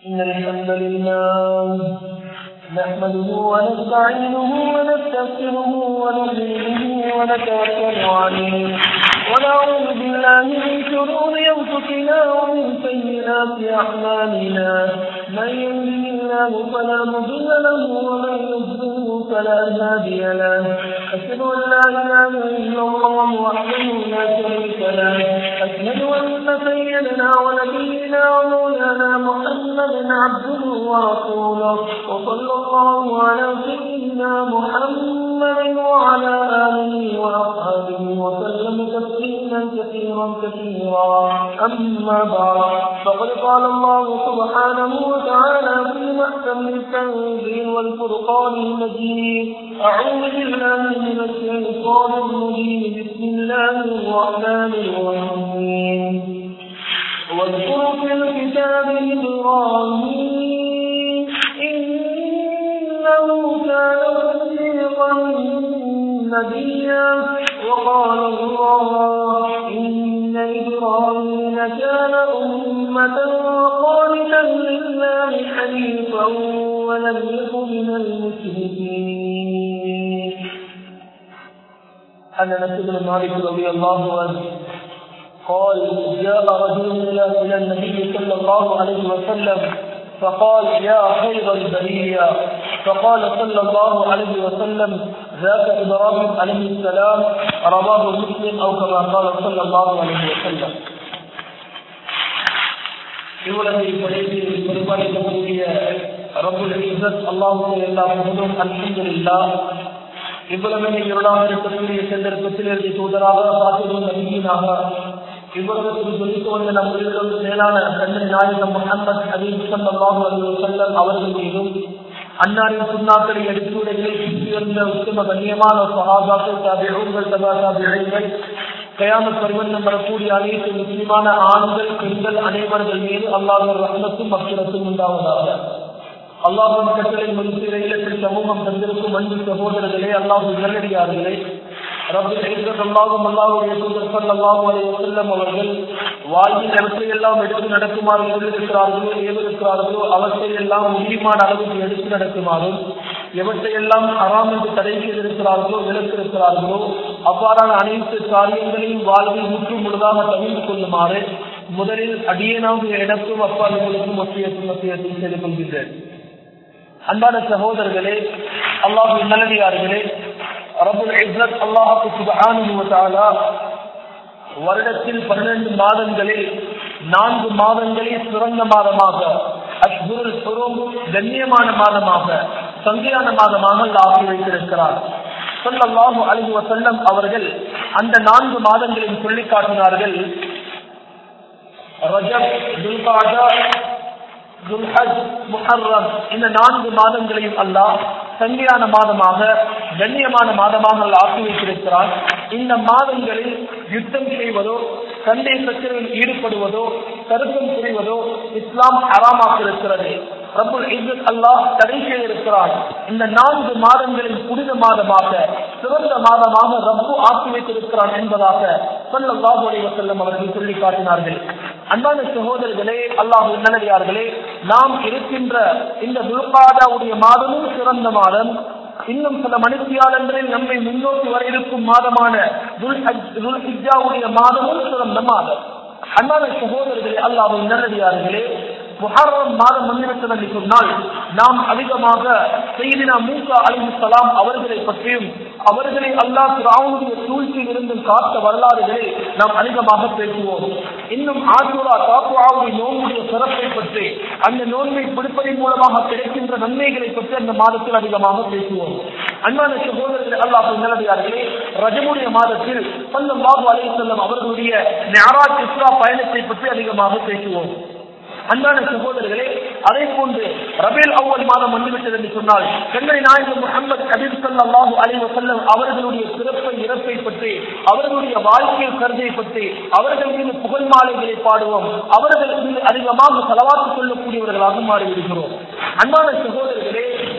إن الحمد لله نحمده ونستعينه ونستغفره ونؤمن به ونتوكل عليه ونعوذ بالله من شرور انفسنا ومن سيئات اعمالنا من يهده الله فلا مضل له ومن يضلله فلا هادي له اشهد ان لا اله الا الله وحده لا شريك له اشهد ان سيدنا ونبينا ومولانا محمدا عبده ورسوله وصلى الله على سيدنا محمد وعلى اله واصحابه وسلم تسليما كثيرا كثيرا اما بعد فقد قال الله سبحانه وتعالى في محكم التنزيل والفرقان المجيد اعوذ بالله من الشيطان الرجيم بسم الله الرحمن الرحيم واذكر في الكتاب ابراهيم انه كان صديقا نبيا وقال الله إن إبراهيم كان أمة قانتا لله حنيفا ولم يكن من المشركين أن أنس بن مالك رضي الله عنه قال جاء رجل إلى النبي صلى الله عليه وسلم فقال يا خير البرية فقال صلى الله عليه وسلم ذاك إبراهيم عليه السلام رواه مسلم أو كما قال صلى الله عليه وسلم இவ்வளவு படைத்து பரிபாலிக்கக்கூடிய ரப்புல் இஸ்ஸத் அல்லாஹ்வுக்கு எல்லா புகழும் அல்ஹம்துலில்லாஹ் இவ்வளவு இருளாக இருக்கக்கூடிய சந்தர்ப்பத்தில் இருந்து தூதராக பாத்திரும் நபியினாக இவ்வளவு சொல்லிட்டு வந்த நம்முடைய மேலான கண்ணன் நாயகம் முகமது அலீம் சல்லாஹு அலி வசல்லம் அவர்கள் மீதும் அன்னாரின் சுண்ணாக்களை எடுத்துரைகளை சுற்றியிருந்த உத்தம கண்ணியமான சகாபாக்கள் தாபிகள் சபா தாபிகள் கயாமத் பரிவந்தம் வரக்கூடிய அனைத்து முஸ்லிமான ஆண்கள் பெண்கள் அனைவர்கள் மீது அல்லாஹர் ரத்னத்தும் பக்தரத்தும் உண்டாவதாக அல்லாஹின் கட்டளை மனுஷர இல்லத்தில் சமூகம் தந்திருக்கும் அன்பு சகோதரர்களே அல்லாஹு நல்லடியார்களே அல்லாஹும் அல்லாஹுடைய தூதர் அல்லாஹு அலைய செல்லம் அவர்கள் வாழ்வில் எவற்றையெல்லாம் எடுத்து நடக்குமாறு இருக்கிறார்களோ ஏவிருக்கிறார்களோ அவற்றை எல்லாம் உயிரிமான அளவுக்கு எடுத்து நடக்குமாறும் எவற்றையெல்லாம் அறாம் என்று தடை செய்திருக்கிறார்களோ விளக்கிருக்கிறார்களோ அவ்வாறான அனைத்து காரியங்களையும் வாழ்வில் முற்று முழுதாக தவிர்த்து கொள்ளுமாறு முதலில் அடியனாக எனக்கும் அப்பா உங்களுக்கும் மத்தியத்தும் மத்தியத்தும் செய்து கொள்கின்றேன் அன்பான சகோதரர்களே அல்லாஹு நல்லடியார்களே ரபுல் இஸ்ஸத் அல்லாஹு சுபஹானுவ வருடத்தில் பன்னிரண்டு மாதங்களில் நான்கு மாதங்களில் சிறந்த மாதமாக அஷ்குருல் சுரும் கண்ணியமான மாதமாக சங்கையான மாதமாக ஆக்கி வைத்திருக்கிறார் சொல்லல்லாஹு அலிஹி வசல்லம் அவர்கள் அந்த நான்கு மாதங்களில் சொல்லி காட்டினார்கள் ரஜப் துல்காஜா துல்ஹஜ் முஹர்ரம் இந்த நான்கு மாதங்களையும் அல்லாஹ் சங்கையான மாதமாக கண்ணியமான மாதமாக ஆக்கி வைத்திருக்கிறார் இந்த மாதங்களில் யுத்தம் செய்வதோ சண்டை சச்சரவில் ஈடுபடுவதோ கருத்தம் புரிவதோ இஸ்லாம் அறாமாக்கிருக்கிறது ரபுல் இஸ்ஸத் அல்லாஹ் தடை செய்திருக்கிறார் இந்த நான்கு மாதங்களில் புனித மாதமாக சிறந்த மாதமாக ரப்பு ஆக்கி வைத்திருக்கிறான் என்பதாக சொல்லல்லாஹு அலைஹி வஸல்லம் அவர்கள் சொல்லி காட்டினார்கள் அன்பான சகோதரர்களே அல்லாஹ் நல்லடியார்களே நாம் இருக்கின்ற இந்த துல்காதாவுடைய மாதமும் சிறந்த மாதம் இன்னும் சில மணித்தியாளர்களில் நம்மை முன்னோக்கி வர இருக்கும் மாதமான துல்ஹிஜாவுடைய மாதமும் சிறந்த மாதம் அன்பான சகோதரர்களே அல்லாஹ் நல்லடியார்களே முஹர்ரம் மாதம் வந்துவிட்டது என்று சொன்னால் நாம் அதிகமாக செய்தினா மூசா அலி சலாம் அவர்களை பற்றியும் அவர்களை அல்லாஹ் ராவுடைய சூழ்ச்சியில் இருந்தும் காத்த வரலாறுகளை நாம் அதிகமாக பேசுவோம் இன்னும் ஆசூரா தாக்குவாவுடைய நோன்புடைய சிறப்பை பற்றி அந்த நோன்பை பிடிப்பதன் மூலமாக கிடைக்கின்ற நன்மைகளை பற்றி அந்த மாதத்தில் அதிகமாக பேசுவோம் அன்பான சகோதரர்கள் அல்லாஹ் நல்லதார்களே ரஜமுடைய மாதத்தில் சொல்லும் பாபு அலை செல்லம் அவர்களுடைய ஞாராஜ் இஸ்ரா பயணத்தை பற்றி அதிகமாக பேசுவோம் அன்பான சகோதரர்களே அதே போன்று ரபேல் அவ்வல் மாதம் வந்துவிட்டது என்று சொன்னால் சென்னை நாயகம் முகமது கபீர் சல்லாஹூ அலி வசல்லம் அவர்களுடைய சிறப்பை இறப்பை பற்றி அவர்களுடைய வாழ்க்கையில் கருதை பற்றி அவர்கள் மீது புகழ் மாலைகளை பாடுவோம் அவர்கள் மீது அதிகமாக செலவாக்கு சொல்லக்கூடியவர்களாக மாறிவிடுகிறோம் அன்பான சகோதரர்களே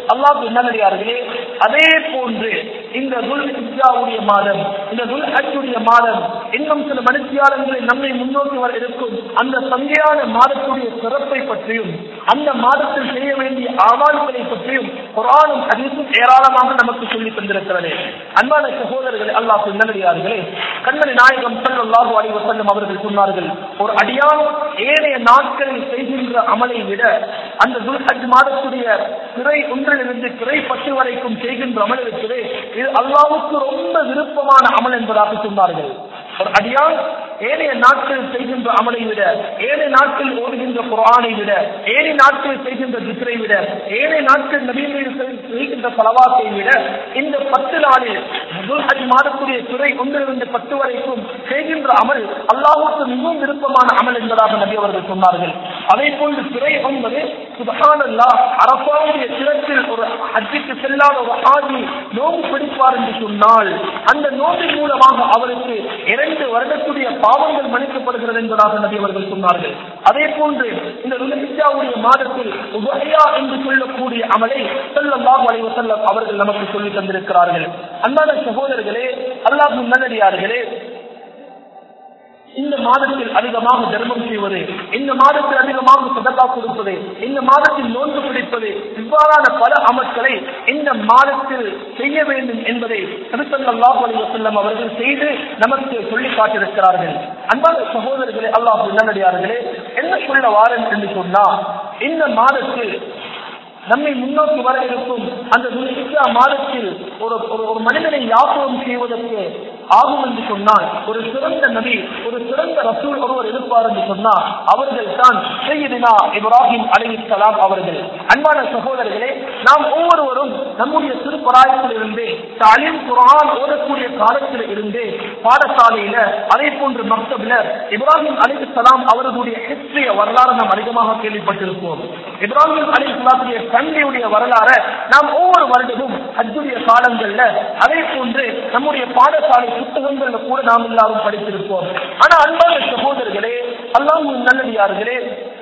அல்லாஹ் நல்லடியார்களே அதே போன்று இந்த துல் இஜாவுடைய மாதம் இந்த துல் ஹஜ்ஜுடைய மாதம் இன்னும் சில மனுஷியாளர்களில் நம்மை முன்னோக்கி வர இருக்கும் அந்த சந்தையான மாதத்துடைய சிறப்பை பற்றியும் அந்த மாதத்தில் செய்ய வேண்டிய ஆவால்களை பற்றியும் குரானும் ஹதீஸும் ஏராளமாக நமக்கு சொல்லி தந்திருக்கிறது அன்பான சகோதரர்களே அல்லாஹ் நல்லடியார்களே கண்மணி நாயகம் ஸல்லல்லாஹு அலைஹி வஸல்லம் அவர்கள் சொன்னார்கள் ஒரு அடியான் ஏனைய நாட்களில் செய்கின்ற அமலை விட அந்த துல்ஹஜ் மாதத்துடைய திரை ஒன்றிலிருந்து திரை பத்து வரைக்கும் செய்கின்ற அமல் இருக்கிறது இது அல்லாவுக்கு ரொம்ப விருப்பமான அமல் என்பதாக சொன்னார்கள் ஒரு அடியான் ஏனைய நாட்களில் செய்கின்ற அமலை விட ஏனைய நாட்களில் ஓடுகின்ற குரானை விட ஏனைய நாட்களில் செய்கின்ற திக்கரை விட ஏனைய நாட்கள் நபீன செய்கின்ற பலவாத்தை விட இந்த பத்து நாளில் துல்ஹஜ் மாதத்துடைய துறை ஒன்றிலிருந்து பத்து வரைக்கும் செய்கின்ற அமல் அல்லாஹுக்கு மிகவும் விருப்பமான அமல் என்பதாக நபி அவர்கள் சொன்னார்கள் அதே போன்று துறை என்பது சுபஹானல்லா அரசாவுடைய சிறத்தில் ஒரு ஹஜ்ஜுக்கு செல்லாத ஒரு ஆதி நோம்பு பிடிப்பார் என்று சொன்னால் அந்த நோம்பின் மூலமாக அவருக்கு இரண்டு வருடத்துடைய பாவங்கள் மன்னிக்கப்படுகிறது என்பதாக நபி அவர்கள் சொன்னார்கள் அதே போன்று இந்த ருலஹிஜாவுடைய மாதத்தில் உபஹையா என்று சொல்லக்கூடிய அமலை செல்லல்லாஹு அலைஹி வஸல்லம் அவர்கள் நமக்கு சொல்லி தந்திருக்கிறார்கள் அன்பான சகோதரர்களே அல்லாஹ் நல்லடியார்களே இந்த மாதத்தில் அதிகமாக தர்மம் செய்வது இந்த மாதத்தில் அதிகமாக சதக்கா கொடுப்பது இந்த மாதத்தில் நோன்பு பிடிப்பது இவ்வாறான பல அமல்களை இந்த மாதத்தில் செய்ய வேண்டும் என்பதை திருத்தல்லாஹ் அலிவசல்லம் அவர்கள் செய்து நமக்கு சொல்லி காட்டியிருக்கிறார்கள் அன்பான சகோதரர்களே அல்லாஹ் நல்லடியார்களே என்ன சொல்ல வாரன் என்று சொன்னா இந்த மாதத்தில் நம்மை முன்னோக்கி வர இருக்கும் அந்த துல்ஹிஜா மாதத்தில் ஒரு ஒரு- ஒரு மனிதனை யாபகம் செய்வதற்கு ஆகும் என்று சொன்னால் ஒரு சிறந்த நபி ஒரு சிறந்த ரசூல் ஒருவர் இருப்பார் என்று சொன்னால் அவர்கள் தான் செய்யதினா இப்ராஹிம் அலிசலாம் அவர்கள் அன்பான சகோதரர்களே நாம் ஒவ்வொருவரும் நம்முடைய சிறு பராயத்தில் இருந்து தாலிம் குரான் ஓதக்கூடிய காலத்தில் இருந்து பாடசாலையில அதே போன்று மக்தபில இப்ராஹிம் அலிசலாம் அவர்களுடைய ஹிஸ்டரிய வரலாறு நாம் அதிகமாக கேள்விப்பட்டிருப்போம் இப்ராஹிம் அலிசலாத்துடைய தந்தையுடைய வரலாறு நாம் ஒவ்வொரு வருடமும் ஹஜ்ஜுடைய காலங்கள்ல அதே போன்று நம்முடைய பாடசாலை புத்தகங்கள்ல கூட நாம் எல்லாரும் படித்திருப்போம் ஆனா அன்பான சகோதரர்களே அல்லாஹ் நல்லடியார்களே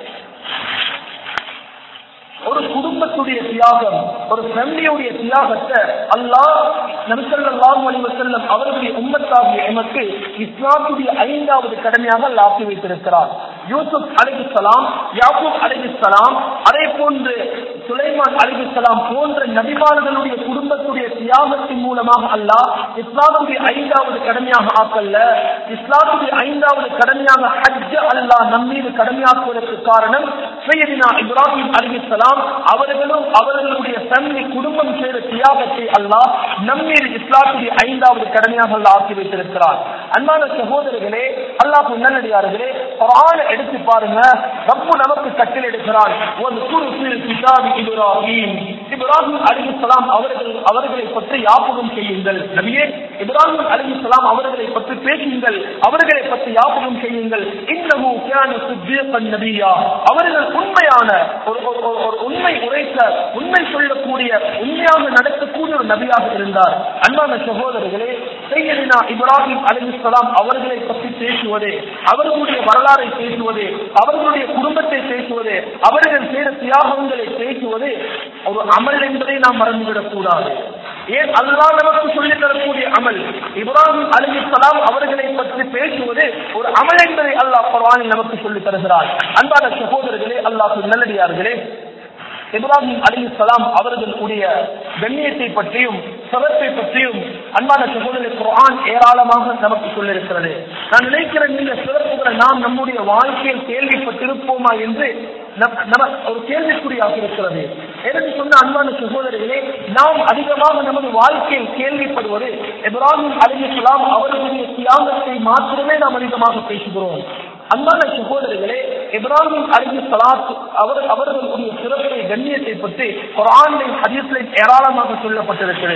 ஒரு குடும்பத்துடைய தியாகம் ஒரு ஃபேமிலியுடைய தியாகத்தை அல்லாஹ் நபிசல்லாஹு அலைஹி வஸல்லம் அவர்களுடைய உம்மத்தாகிய எமக்கு இஸ்லாத்துடைய ஐந்தாவது கடமையாக அல்லாஹ் ஆக்கி வைத்திருக்கிறார் யூசுப் அலைஹிஸ்ஸலாம் யாக்கூப் அலைஹிஸ்ஸலாம் அதே போன்று சுலைமான் அலைஹிஸ்ஸலாம் போன்ற நபிமார்களுடைய குடும்பத்துடைய தியாகத்தின் மூலமாக அல்லாஹ் இஸ்லாமுடைய ஐந்தாவது கடமையாக ஆக்கல்ல இஸ்லாத்துடைய ஐந்தாவது கடமையாக ஹஜ் அல்லாஹ் நம்மீது கடமையாக்குவதற்கு காரணம் சையதினா இப்ராஹிம் அலிஹிஸ்ஸலாம் அவர்களும் அவர்களுடைய ஃபேமிலி குடும்பம் செய்த தியாகத்தை அல்லாஹ் நம்மீது இஸ்லாத்துடைய ஐந்தாவது கடமையாக அல்லாஹ் ஆக்கி வைத்திருக்கிறார் அன்பான சகோதரர்களே அல்லாஹ் நல்லடியார்களே குர்ஆனை எடுத்து பாருங்க ரப்பு நமக்கு கட்டளை எடுக்கிறான் ஒரு குருசில் கிதாபி இப்ராஹிம் இப்ராஹிம் அலிஹிஸ்ஸலாம் அவர்கள் அவர்களை பற்றி யாபகம் செய்யுங்கள் நபியே இப்ராஹிம் அலிஹிஸ்ஸலாம் அவர்களை பற்றி பேசுங்கள் அவர்களை பற்றி யாபகம் செய்யுங்கள் இன்னமு கான சித்தியகன் நபியா அவர்கள் உண்மையான ஒரு ஒரு- ஒரு- ஒரு உண்மை உரைத்த உண்மை சொல்லக்கூடிய உண்மையாக நடக்கக்கூடிய ஒரு நபியாக இருந்தார் அன்பான சகோதரர்களே செய்யலினா இப்ராஹிம் அலிஸ்லாம் அவர்களை பற்றி பேசுவது அவர்களுடைய வரலாறை பேசுவது அவர்களுடைய குடும்பத்தை பேசுவது அவர்கள் செய்த தியாகங்களை பேசுவது ஒரு அமல் என்பதை நாம் மறந்துவிடக் கூடாது ஏன் அல்லாஹ் நமக்கு சொல்லித் தரக்கூடிய அமல் இப்ராஹிம் அலிஸ்லாம் அவர்களை பற்றி பேசுவது ஒரு அமல் என்பதை அல்லாஹ் குர்ஆனில் நமக்கு சொல்லித் தருகிறார் அன்பான சகோதரர்களே அல்லாஹ் நல்லடியார்களே இப்ராஹிம் அலிசலாம் அவர்களுடைய கண்ணியத்தை பற்றியும் சிறப்பை பற்றியும் அன்பான சகோதரி குர்ஆன் ஏராளமாக நமக்கு சொல்லியிருக்கிறது நான் நினைக்கிறேன் இந்த சிறப்புகளை நாம் நம்முடைய வாழ்க்கையில் கேள்விப்பட்டிருப்போமா என்று நம்- நம ஒரு கேள்விக்குறியாக இருக்கிறது எனக்கு சொன்ன அன்பான சகோதரிகளே நாம் அதிகமாக நமது வாழ்க்கையில் கேள்விப்படுவது இப்ராஹிம் அலிசலாம் அவர்களுடைய தியாகத்தை மாத்திரமே நாம் அதிகமாக பேசுகிறோம் அன்பான சகோதரர்களே இப்ராஹிம் அலிஹி சலாத் அவர் அவர்களுடைய சிறப்பை கண்ணியத்தை பற்றி குரானின் ஹதீஸ்ல ஏராளமாக சொல்லப்பட்டிருக்கிறது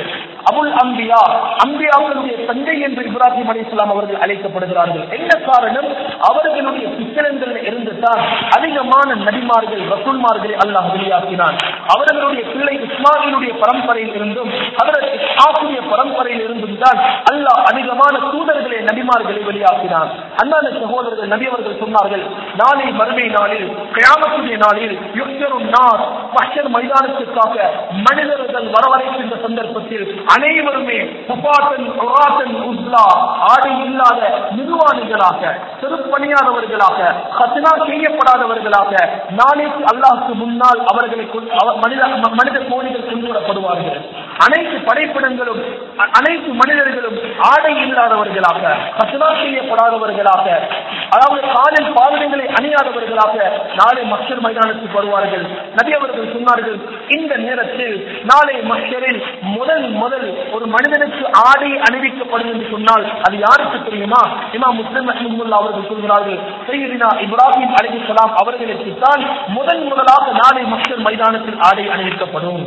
அபுல் அம்பியா அம்பியாக்களுடைய தந்தை என்று இப்ராஹிம் அலி இஸ்லாம் அவர்கள் அழைக்கப்படுகிறார்கள் என்ன காரணம் அவர்களுடைய சித்திரங்கள் இருந்து தான் அதிகமான நபிமார்கள் ரசூல்மார்களை அல்லாஹ் வெளியாக்கினான் அவர்களுடைய பிள்ளை இஸ்மாயிலுடைய பரம்பரையில் இருந்தும் அதற்கு இஸ்ஹாக்குடைய பரம்பரையில் இருந்தும் தான் அல்லாஹ் அதிகமான தூதர்களை நபிமார்களை வெளியாக்கினான் அண்ணான சகோதரர்கள் நபி அவர்கள் சொன்னார்கள் நாளை மறுமை நாளில் கியாமத்துடைய நாளில் யுக்தரும் நார் மஹ்ஷர் மைதானத்திற்காக மனிதர்கள் வரவழைக்கின்ற சந்தர்ப்பத்தில் அனைவருமே சுபாத்தன் உராத்தன் உஸ்லா ஆடை இல்லாத நிர்வாணிகளாக செருப்பணியாதவர்களாக ஹத்னா செய்யப்படாதவர்களாக நாளைக்கு அல்லாஹ்க்கு முன்னால் அவர்களை கொண்டு- அவர் மனித மனித கோடிகள் கொண்டு வரப்படுவார்கள் அனைத்து படைப்பிடங்களும் அ- அனைத்து மனிதர்களும் ஆடை இல்லாதவர்களாக ஹத்னா செய்யப்படாதவர்களாக அதாவது காலில் பாதங்களை அணியாதவர்களாக நாளை மக்கள் மைதானத்துக்கு வருவார்கள் நபி அவர்கள் சொன்னார்கள் இந்த நேரத்தில் நாளை மக்களில் முதல் முதல் ஒரு மனிதனுக்கு ஆடை அணிவிக்கப்படும் என்று சொன்னால் அது யாருக்கு தெரியுமா இமா முஸ்லிம் ரஹ்மத்துல்லாஹி அவர்கள் சொல்கிறார்கள் சையதினா இப்ராஹிம் அலைஹிஸ்ஸலாம் அவர்களுக்கு தான் முதன் முதலாக நாளை மக்கள் மைதானத்தில் ஆடை அணிவிக்கப்படும்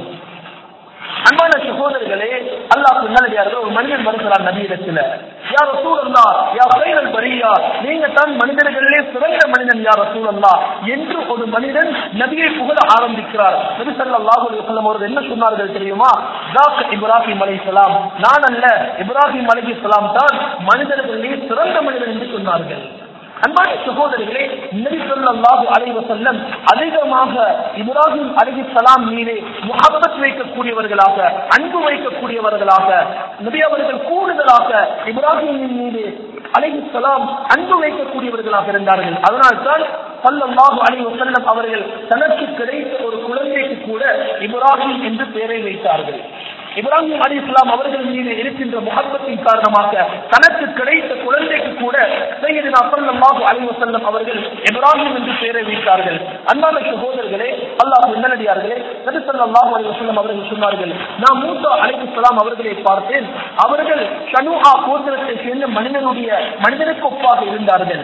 அன்பான சகோதரர்களே அல்லாஹ் நல்லடியார்கள் ஒரு மனிதன் வருகிறார் நபியிடத்துல யார் சூழல்லா யார் சைரல் பரியா நீங்க தான் மனிதர்களிலே சிறந்த மனிதன் யார் சூழல்லா என்று ஒரு மனிதன் நபியை புகழ ஆரம்பிக்கிறார் நபி ஸல்லல்லாஹு அலைஹி வஸல்லம் அவர்கள் என்ன சொன்னார்கள் தெரியுமா தாக் இப்ராஹிம் அலைஹிஸ்ஸலாம் நான் அல்ல இப்ராஹிம் அலைஹிஸ்ஸலாம் தான் மனிதர்களிலே சிறந்த மனிதன் என்று சொன்னார்கள் அன்பான சகோதரர்களே நபி ஸல்லல்லாஹு அலைஹி வஸல்லம் அதிகமாக இப்ராஹிம் அலைஹிஸ்ஸலாம் மீது முஹப்பத் வைக்கக்கூடியவர்களாக அன்பு வைக்கக்கூடியவர்களாக நபி அவர்கள் கூடுதலாக இப்ராஹிமின் மீது அலைஹிஸ்ஸலாம் அன்பு வைக்கக்கூடியவர்களாக இருந்தார்கள் அதனால்தான் ஸல்லல்லாஹு அலைஹி வஸல்லம் அவர்கள் தனக்கு கிடைத்த ஒரு குழந்தைக்கு கூட இப்ராஹிம் என்று பெயரை வைத்தார்கள் இப்ராஹிம் அலி இஸ்லாம் அவர்கள் மீது இருக்கின்ற முகப்பத்தின் காரணமாக தனக்கு கிடைத்த குழந்தைக்கு கூட சையதினா ஸல்லல்லாஹு அலைஹி வஸல்லம் அவர்கள் இப்ராஹிம் என்று பெயரை வைத்தார்கள் அன்பான சகோதரர்களே அல்லாஹ் நல்லடியார்களே நபி ஸல்லல்லாஹு அலைஹி வஸல்லம் அவர்கள் சொன்னார்கள் நான் மூசா அலைஹிஸ்ஸலாம் அவர்களை பார்த்தேன் அவர்கள் ஷனுஆ கோத்திரத்தை சேர்ந்த மனிதனுடைய மனிதனுக்கு ஒப்பாக இருந்தார்கள்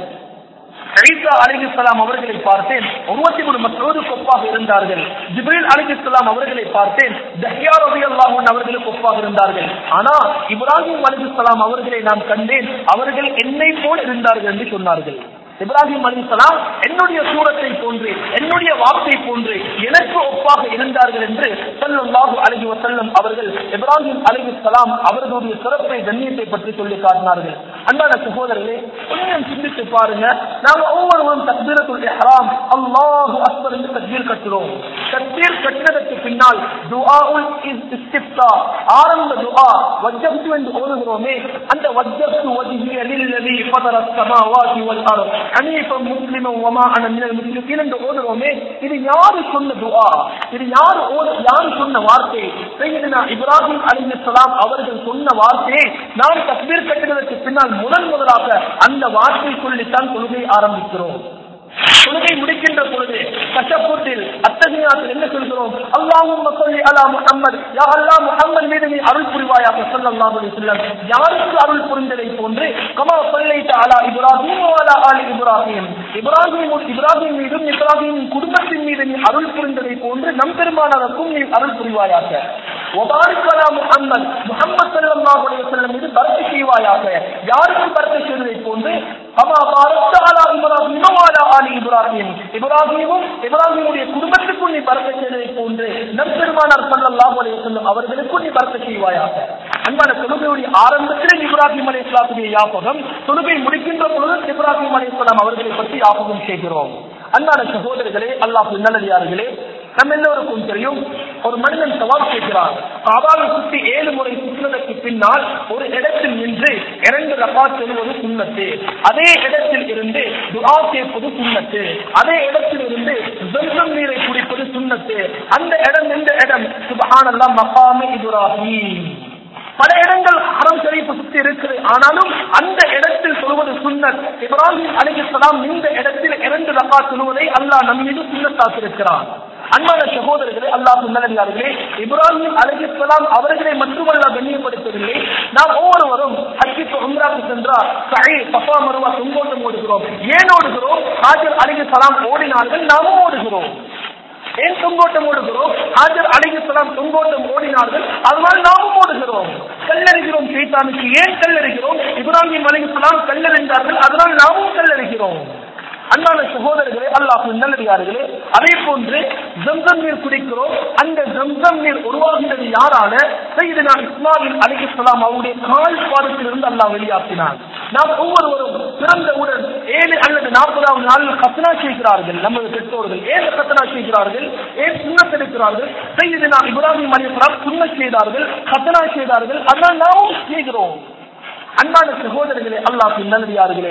ஈசா அலிகுலாம் அவர்களை பார்த்தேன் உருவத்தி ஒரு மற்றொருக்கு ஒப்பாக இருந்தார்கள் ஜிப்ரீல் அலிகுலாம் அவர்களை பார்த்தேன் தஹ்யா ரலியல்லாஹு அவர்களுக்கு ஒப்பாக இருந்தார்கள் ஆனா இப்ராஹிம் அலிகுலாம் அவர்களை நான் கண்டேன் அவர்கள் என்னை போல் இருந்தார்கள் என்று சொன்னார்கள் இப்ராஹிம் அலிசலாம் என்னுடைய சூரத்தை போன்று என்னுடைய வார்த்தை போன்று எனக்கு ஒப்பாக இருந்தார்கள் என்று ஸல்லல்லாஹு அலைஹி வஸல்லம் அவர்கள் இப்ராஹிம் அலைஹிஸ்ஸலாம் அவர்களுடைய சிறப்பை கண்ணியத்தை பற்றி சொல்லி காட்டினார்கள் அன்பான சகோதரர்களே கொஞ்சம் சிந்தித்து பாருங்க நாங்க ஒவ்வொருவரும் தக்பீரத்துல் இஹ்ராம் அல்லாஹு அக்பர் என்று தக்பீர் கட்டுறோம் தக்பீர் கட்டினதற்கு பின்னால் துஆஉல் இஸ்திஃப்தா ஆரம்ப துஆ வஜ்ஜத்து என்று ஓதுகிறோமே அந்த வஜ்ஜத்து வஜ்ஹிய லில்லதி ஃபதர السماوات والارض حنيفا مسلما وما انا من المشركين என்று ஓதுறோமே இது யாரு சொன்ன துஆ இது யாரு ஓத யாரு சொன்ன வார்த்தை சையதுனா இப்ராஹிம் அலைஹிஸ்ஸலாம் அவர்கள் சொன்ன வார்த்தையை நாம் தக்பீர் கட்டினதற்கு பின்னால் முதல் முதலாக அந்த வார்த்தை சொல்லித்தான் தொழுகை ஆரம்பிக்கிறோம் தொழுகை முடிக்கின்ற பொழுது கஷப்பூட்டில் அத்தகையாத்தில் என்ன சொல்கிறோம் அல்லாஹும் சொல்லி அலா முஹம்மது யா அல்லாஹ் முஹம்மது மீது நீ அருள் புரிவாயாக ஸல்லல்லாஹு அலைஹி வஸல்லம் யாருக்கு அருள் புரிந்ததை போன்று கமா சொல்லைத்த அலா இப்ராஹிம் அலா ஆலி இப்ராஹிம் இப்ராஹிம் இப்ராஹிம் மீதும் இப்ராஹிம் குடும்பத்தின் மீது நீ அருள் புரிந்ததை போன்று நம் பெருமானருக்கும் நீ அருள் புரிவாயாக ஒபாரிக் அலா முஹம்மது முஹம்மது ஸல்லல்லாஹு அலைஹி வஸல்லம் மீது பரத்து செய்வாயாக யாருக்கு பரத்து செய்ததை போன்று கமா பாரத்த அலா இப்ராஹிம் அலா ஆலி இப்ராஹிம் இப்ராஹிமும் இப்ராஹிமுடைய குடும்பத்துக்கும் நீ பரத்த செய்ததை போன்று நம்பெருமானார் ஸல்லல்லாஹு அலைஹி வஸல்லம் அவர்களுக்கும் நீ பரத்த செய்வாயாக அன்பான தொழுகையுடைய ஆரம்பத்தில் இப்ராஹிம் அலைஹிஸ்ஸலாத்துடைய யாபகம் தொழுகை முடிக்கின்ற பொழுது இப்ராஹிம் அலைஹிஸ்ஸலாம் அவர்களை பற்றி யாபகம் செய்கிறோம் அன்பான சகோதரர்களே அல்லாஹ் நல்லடியார்களே நம்ம எல்லோருக்கும் தெரியும் ஒரு மனிதன் சவால் செய்கிறார் காபாவை சுற்றி ஏழு முறை சுற்றுவதற்கு பின்னால் ஒரு இடத்தில் நின்று இரண்டு ரகாத் செல்வது சுண்ணத்து அதே இடத்தில் இருந்து துஆ கேட்பது சுண்ணத்து அதே இடத்தில் இருந்து ஜம்சம் நீரை குடிப்பது சுண்ணத்து அந்த இடம் எந்த இடம் சுபஹானல்லாஹ் மகாம இப்ராஹிம் பல இடங்கள் ஹரம் ஷரீஃப் சுற்றி இருக்குது ஆனாலும் அந்த இடத்தில் சொல்வது சுன்னத் இப்ராஹிம் அலிஹிஸ்லாம் இந்த இடத்தில் இரண்டு ரகா சொல்வதை அல்லாஹ் நம் மீது சுண்ணத்தாக்கிருக்கிறான் அன்பான சகோதரர்களே அல்லாஹ் நல்லடியார்களே இப்ராஹிம் அலிஹிஸ்லாம் அவர்களை மட்டுமல்ல கண்ணியப்படுத்தவில்லை நாம் ஒவ்வொருவரும் ஹஜ்ஜுக்கு உம்ராக்கு சென்றால் சஹி சஃபா மருவா செங்கோட்டம் ஓடுகிறோம் ஏன் ஓடுகிறோம் ஹாஜர் அலிஹிஸ்லாம் ஓடினார்கள் நாமும் ஓடுகிறோம் ஏன் தொங்கோட்டம் ஓடுகிறோம் ஹாஜர் அலைஹிஸ்ஸலாம் தொங்கோட்டம் ஓடினார்கள் அதனால் நாமும் ஓடுகிறோம் கல்லறிகிறோம் சைத்தானுக்கு ஏன் கல்லறிகிறோம் இப்ராஹிம் அலைஹிஸ்ஸலாம் கல்லறிந்தார்கள் அதனால் நாமும் கல்லறிகிறோம் அன்பான சகோதரர்களே அல்லாஹ் நல்லடியார்களே அதே போன்று ஜம்சம் நீர் குடிக்கிறோம் அந்த ஜம்சம் நீர் உருவாகின்றது யாரால செய்தனா இஸ்மாயில் அலிகலாம் அவருடைய கால் பாதத்திலிருந்து அல்லாஹ் வெளியாக்கினார் நாம் ஒவ்வொருவரும் பிறந்தவுடன் ஏழு அல்லது நாற்பதாவது நாளில் கத்தனா செய்கிறார்கள் நமது பெற்றோர்கள் ஏன் கத்தனா செய்கிறார்கள் ஏன் சுண்ணத்தெடுக்கிறார்கள் செய்தனா இப்ராஹிம் அலிகலாம் சுண்ண செய்தார்கள் கத்தனா செய்தார்கள் அதனால் நாமும் செய்கிறோம் அன்பான சகோதரர்களே அல்லாஹ் நல்லடியார்களே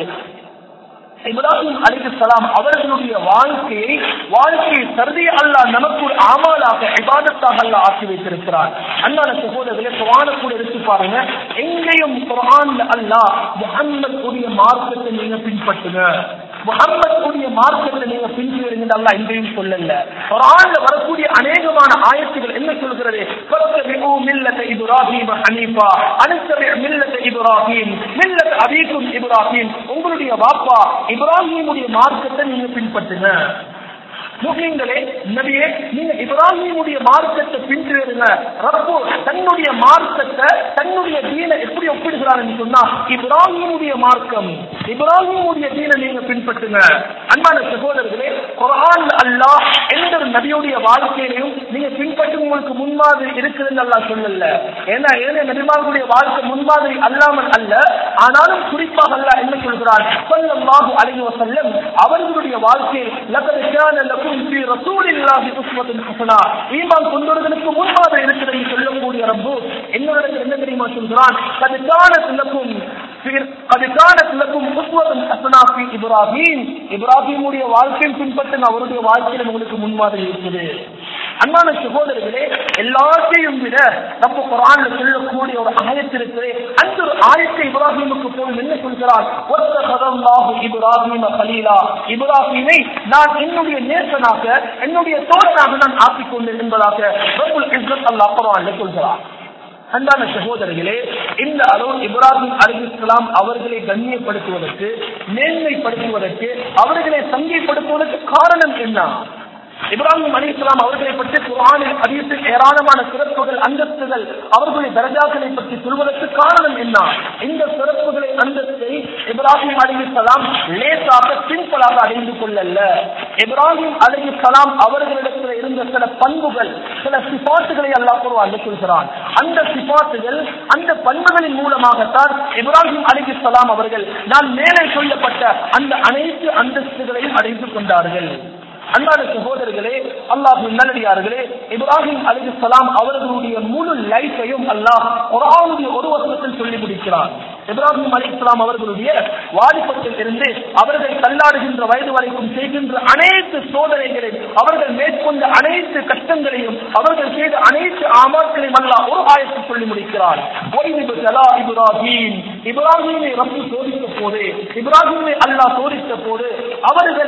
இப்ராஹிம் அலிகலாம் அவர்களுடைய வாழ்க்கையை வாழ்க்கையை சர்தி அல்லாஹ் நமக்கு ஒரு ஆமாலாக இபாதத்தாக அல்லாஹ் ஆக்கி வைத்திருக்கிறார் அன்பான சகோதரர்களே குரான கூட எடுத்து பாருங்க எங்கேயும் குரான்ல அல்லாஹ் முகம்மது உடைய மார்க்கத்தை நீங்க பின்பற்றுங்க முகம்மது உடைய மார்க்கத்தை நீங்க பின்பற்றுங்க அல்லாஹ் எங்கேயும் சொல்லல குரான்ல வரக்கூடிய அநேகமான ஆயத்துகள் என்ன சொல்கிறது فَاتَّبِعُوا مِلَّةَ إِبْرَاهِيمَ حَنِيفًا أَنَتَّبِعْ مِلَّةَ إِبْرَاهِيمَ مِلَّةَ أَبِيكُمْ إِبْرَاهِيمَ உங்களுடைய வாப்பா இப்ராஹிமுடைய மார்க்கத்தை நீங்க பின்பற்றுங்க முஸ்லிம்களே நபியே நீங்க இப்ராஹிமுடைய மார்க்கத்தை பின்தொடருங்க ரப்பு தன்னுடைய மார்க்கத்தை தன்னுடைய தீனை எப்படி ஒப்பிடுகிறான்னு சொன்னா இப்ராஹிமுடைய மார்க்கம் இப்ராஹிமுடைய தீனை நீங்க பின்பற்றுங்க அன்பான சகோதரர்களே குரான் அல்லாஹ் எந்த ஒரு நபியுடைய வாழ்க்கையிலையும் நீங்க பின்பற்றும் உங்களுக்கு முன்மாதிரி இருக்குதுன்னு அல்லாஹ் சொல்லல ஏன்னா ஏழை நபிமார்களுடைய வாழ்க்கை முன்மாதிரி அல்லாமல் அல்ல ஆனாலும் குறிப்பாக அல்லாஹ் என்ன சொல்கிறான் ஸல்லல்லாஹு அலைஹி வஸல்லம் அவர்களுடைய வாழ்க்கையில் லகத் கான லக்கும் ஃபீ ரசூலில்லாஹி உஸ்வத்துன் ஹஸனா ஈமான் கொண்டவர்களுக்கு முன்மாதிரி இருக்கிறது என்று சொல்லக்கூடிய ரப்பு என்னோட என்ன தெரியுமா சொல்கிறான் கது கானத் லக்கும் கது கானத் லக்கும் உஸ்வத்துன் ஹஸனா ஃபீ இப்ராஹீம் இப்ராஹீமுடைய வாழ்க்கையை பின்பற்றுங்க அவருடைய வாழ்க்கையில் உங்களுக்கு முன்மாதிரி இருக்குது அன்பான சகோதரர்களே எல்லாத்தையும் விட நம்ம குரான்ல சொல்லக்கூடிய ஒரு ஆயத்து இருக்குது அந்த ஒரு ஆயத்தை இப்ராஹிமுக்கு போய் என்ன சொல்கிறார் ஒத்த கதம்லாஹு இப்ராஹிம கலீலா இப்ராஹிமை நான் என்னுடைய நேசனாக என்னுடைய தோழனாக நான் ஆக்கிக் கொண்டேன் என்பதாக ரப்புல் இஸ்ஸத் அல்லாஹ் குரான்ல சொல்கிறார் அன்பான சகோதரர்களே இந்த அளவு இப்ராஹிம் அலிஸ்லாம் அவர்களை கண்ணியப்படுத்துவதற்கு மேன்மைப்படுத்துவதற்கு அவர்களை சங்கைப்படுத்துவதற்கு காரணம் என்ன இப்ராஹிம் அலி இஸ்லாம் அவர்களை பற்றி குரானில் அதிகத்தில் ஏராளமான சிறப்புகள் அந்தஸ்துகள் அவர்களுடைய தரஜாக்களை பற்றி சொல்வதற்கு காரணம் என்ன இந்த சிறப்புகளை அந்தஸ்தை இப்ராஹிம் அலி இஸ்லாம் லேசாக சிம்பிளாக அடைந்து கொள்ளல்ல இப்ராஹிம் அலி இஸ்லாம் அவர்களிடத்தில் இருந்த சில பண்புகள் சில சிபாட்டுகளை அல்லாஹ் குருவான் சொல்கிறான் அந்த சிபாட்டுகள் அந்த பண்புகளின் மூலமாகத்தான் இப்ராஹிம் அலி இஸ்லாம் அவர்கள் நான் மேலே சொல்லப்பட்ட அந்த அனைத்து அந்தஸ்துகளையும் அடைந்து கொண்டார்கள் அன்பான சகோதரர்களே அல்லாஹ் நல்லடியார்களே இப்ராஹிம் அலிசலாம் அவர்களுடைய முழு லைஃபையும் அல்லாஹ் குரானுடைய ஒரு வருஷத்தில் சொல்லி முடிக்கிறார் இப்ராஹிம் அலிஸ்லாம் அவர்களுடைய வாலிபத்தில் இருந்து அவர்கள் தள்ளாடுகின்ற வயது வரைக்கும் செய்கின்ற அனைத்து சோதனைகளையும் அவர்கள் மேற்கொண்ட அனைத்து கஷ்டங்களையும் அவர்கள் செய்த அனைத்து ஆமாக்களையும் அல்லாஹ் ஒரு ஆயத்தில் சொல்லி முடிக்கிறார் இப்ராஹிம் இப்ராஹிமை ரப்பு சோதித்த போது இப்ராஹிமை அல்லாஹ் சோதித்த போது அவர்கள்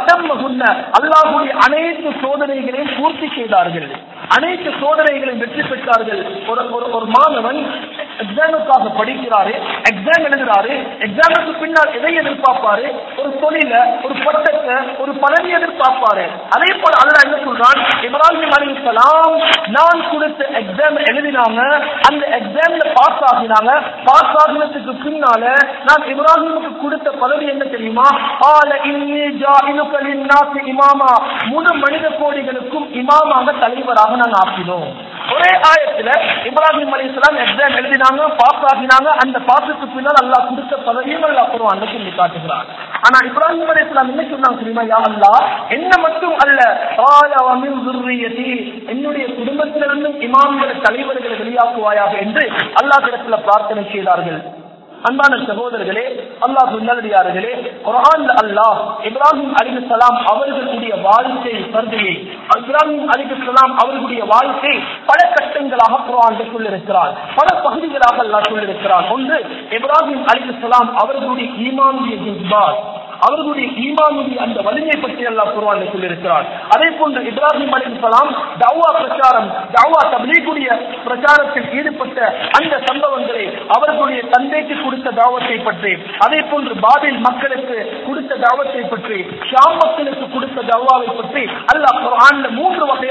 அல்லாஹுடைய அனைத்து சோதனைகளையும் பூர்த்தி செய்தார்கள் அனைத்து சோதனைகளையும் வெற்றி பெற்றார்கள் ஒரு ஒரு ஒரு மாணவன் எக்ஸாமுக்காக படிக்கிறாரு எக்ஸாம் எழுதுறாரு எக்ஸாமுக்கு பின்னால் எதை எதிர்பார்ப்பாரு ஒரு தொழில ஒரு பட்டத்தை ஒரு பதவி எதிர்பார்ப்பாரு அதே போல அல்ல என்ன சொல்றான் இப்ராஹிம் அலிசலாம் நான் கொடுத்த எக்ஸாம் எழுதினாங்க அந்த எக்ஸாம்ல பாஸ் ஆகினாங்க பாஸ் ஆகினதுக்கு பின்னால நான் இப்ராஹிமுக்கு கொடுத்த பதவி என்ன தெரியுமா ஆல இன்னி ஜாயிலுக லின்னாசி இமாமா முழு மனித கோடிகளுக்கும் இமாமாக தலைவராக நாங்க ஆக்கினோம் ஒரே ஆயத்துல இப்ராஹிம் அலி இஸ்லாம் எக்ஸாம் எழுதினாங்க பாஸ் ஆகினாங்க அந்த பாஸுக்கு பின்னால் அல்லாஹ் கொடுத்த பதவியும் அல்லாஹ் குருவான் சொல்லி காட்டுகிறார் ஆனா இப்ராஹிம் அலி இஸ்லாம் என்ன சொன்னாங்க தெரியுமா யா அல்லாஹ் என்ன மட்டும் அல்ல ஆல வமின் துர்ரியதி என்னுடைய குடும்பத்திலிருந்தும் இமாம்கள் தலைவர்களை வெளியாக்குவாயாக என்று அல்லாஹ் இடத்துல பிரார்த்தனை செய்தார்கள் அன்பான சகோதரர்களே அல்லாஹ் நல்லடியார்களே குரான் அல்லாஹ் இப்ராஹிம் அலிகலாம் அவர்களுடைய வாழ்க்கை கருதையை இப்ராஹிம் அலிகலாம் அவர்களுடைய வாழ்க்கை பல கட்டங்களாக குரான் சொல்லியிருக்கிறார் பல பகுதிகளாக அல்லாஹ் சொல்லியிருக்கிறார் ஒன்று இப்ராஹிம் அலிகலாம் அவர்களுடைய ஈமானுடைய ஜிஸ்பாத் அவர்களுடைய ஈமானுடைய அந்த வலிமை பற்றி அல்லாஹ் குர்ஆன்ல சொல்லியிருக்கிறார் அதே போன்று இப்ராஹிம் அலிஸ்லாம் தவா பிரச்சாரம் தவா தப்லீகுடைய பிரச்சாரத்தில் ஈடுபட்ட அந்த சம்பவங்களை அவர்களுடைய தந்தைக்கு கொடுத்த தாவத்தை பற்றி அதே போன்று பாபில் மக்களுக்கு கொடுத்த தாவத்தை பற்றி ஷாம் மக்களுக்கு கொடுத்த தவாவை பற்றி அல்லாஹ் குர்ஆன்ல மூன்று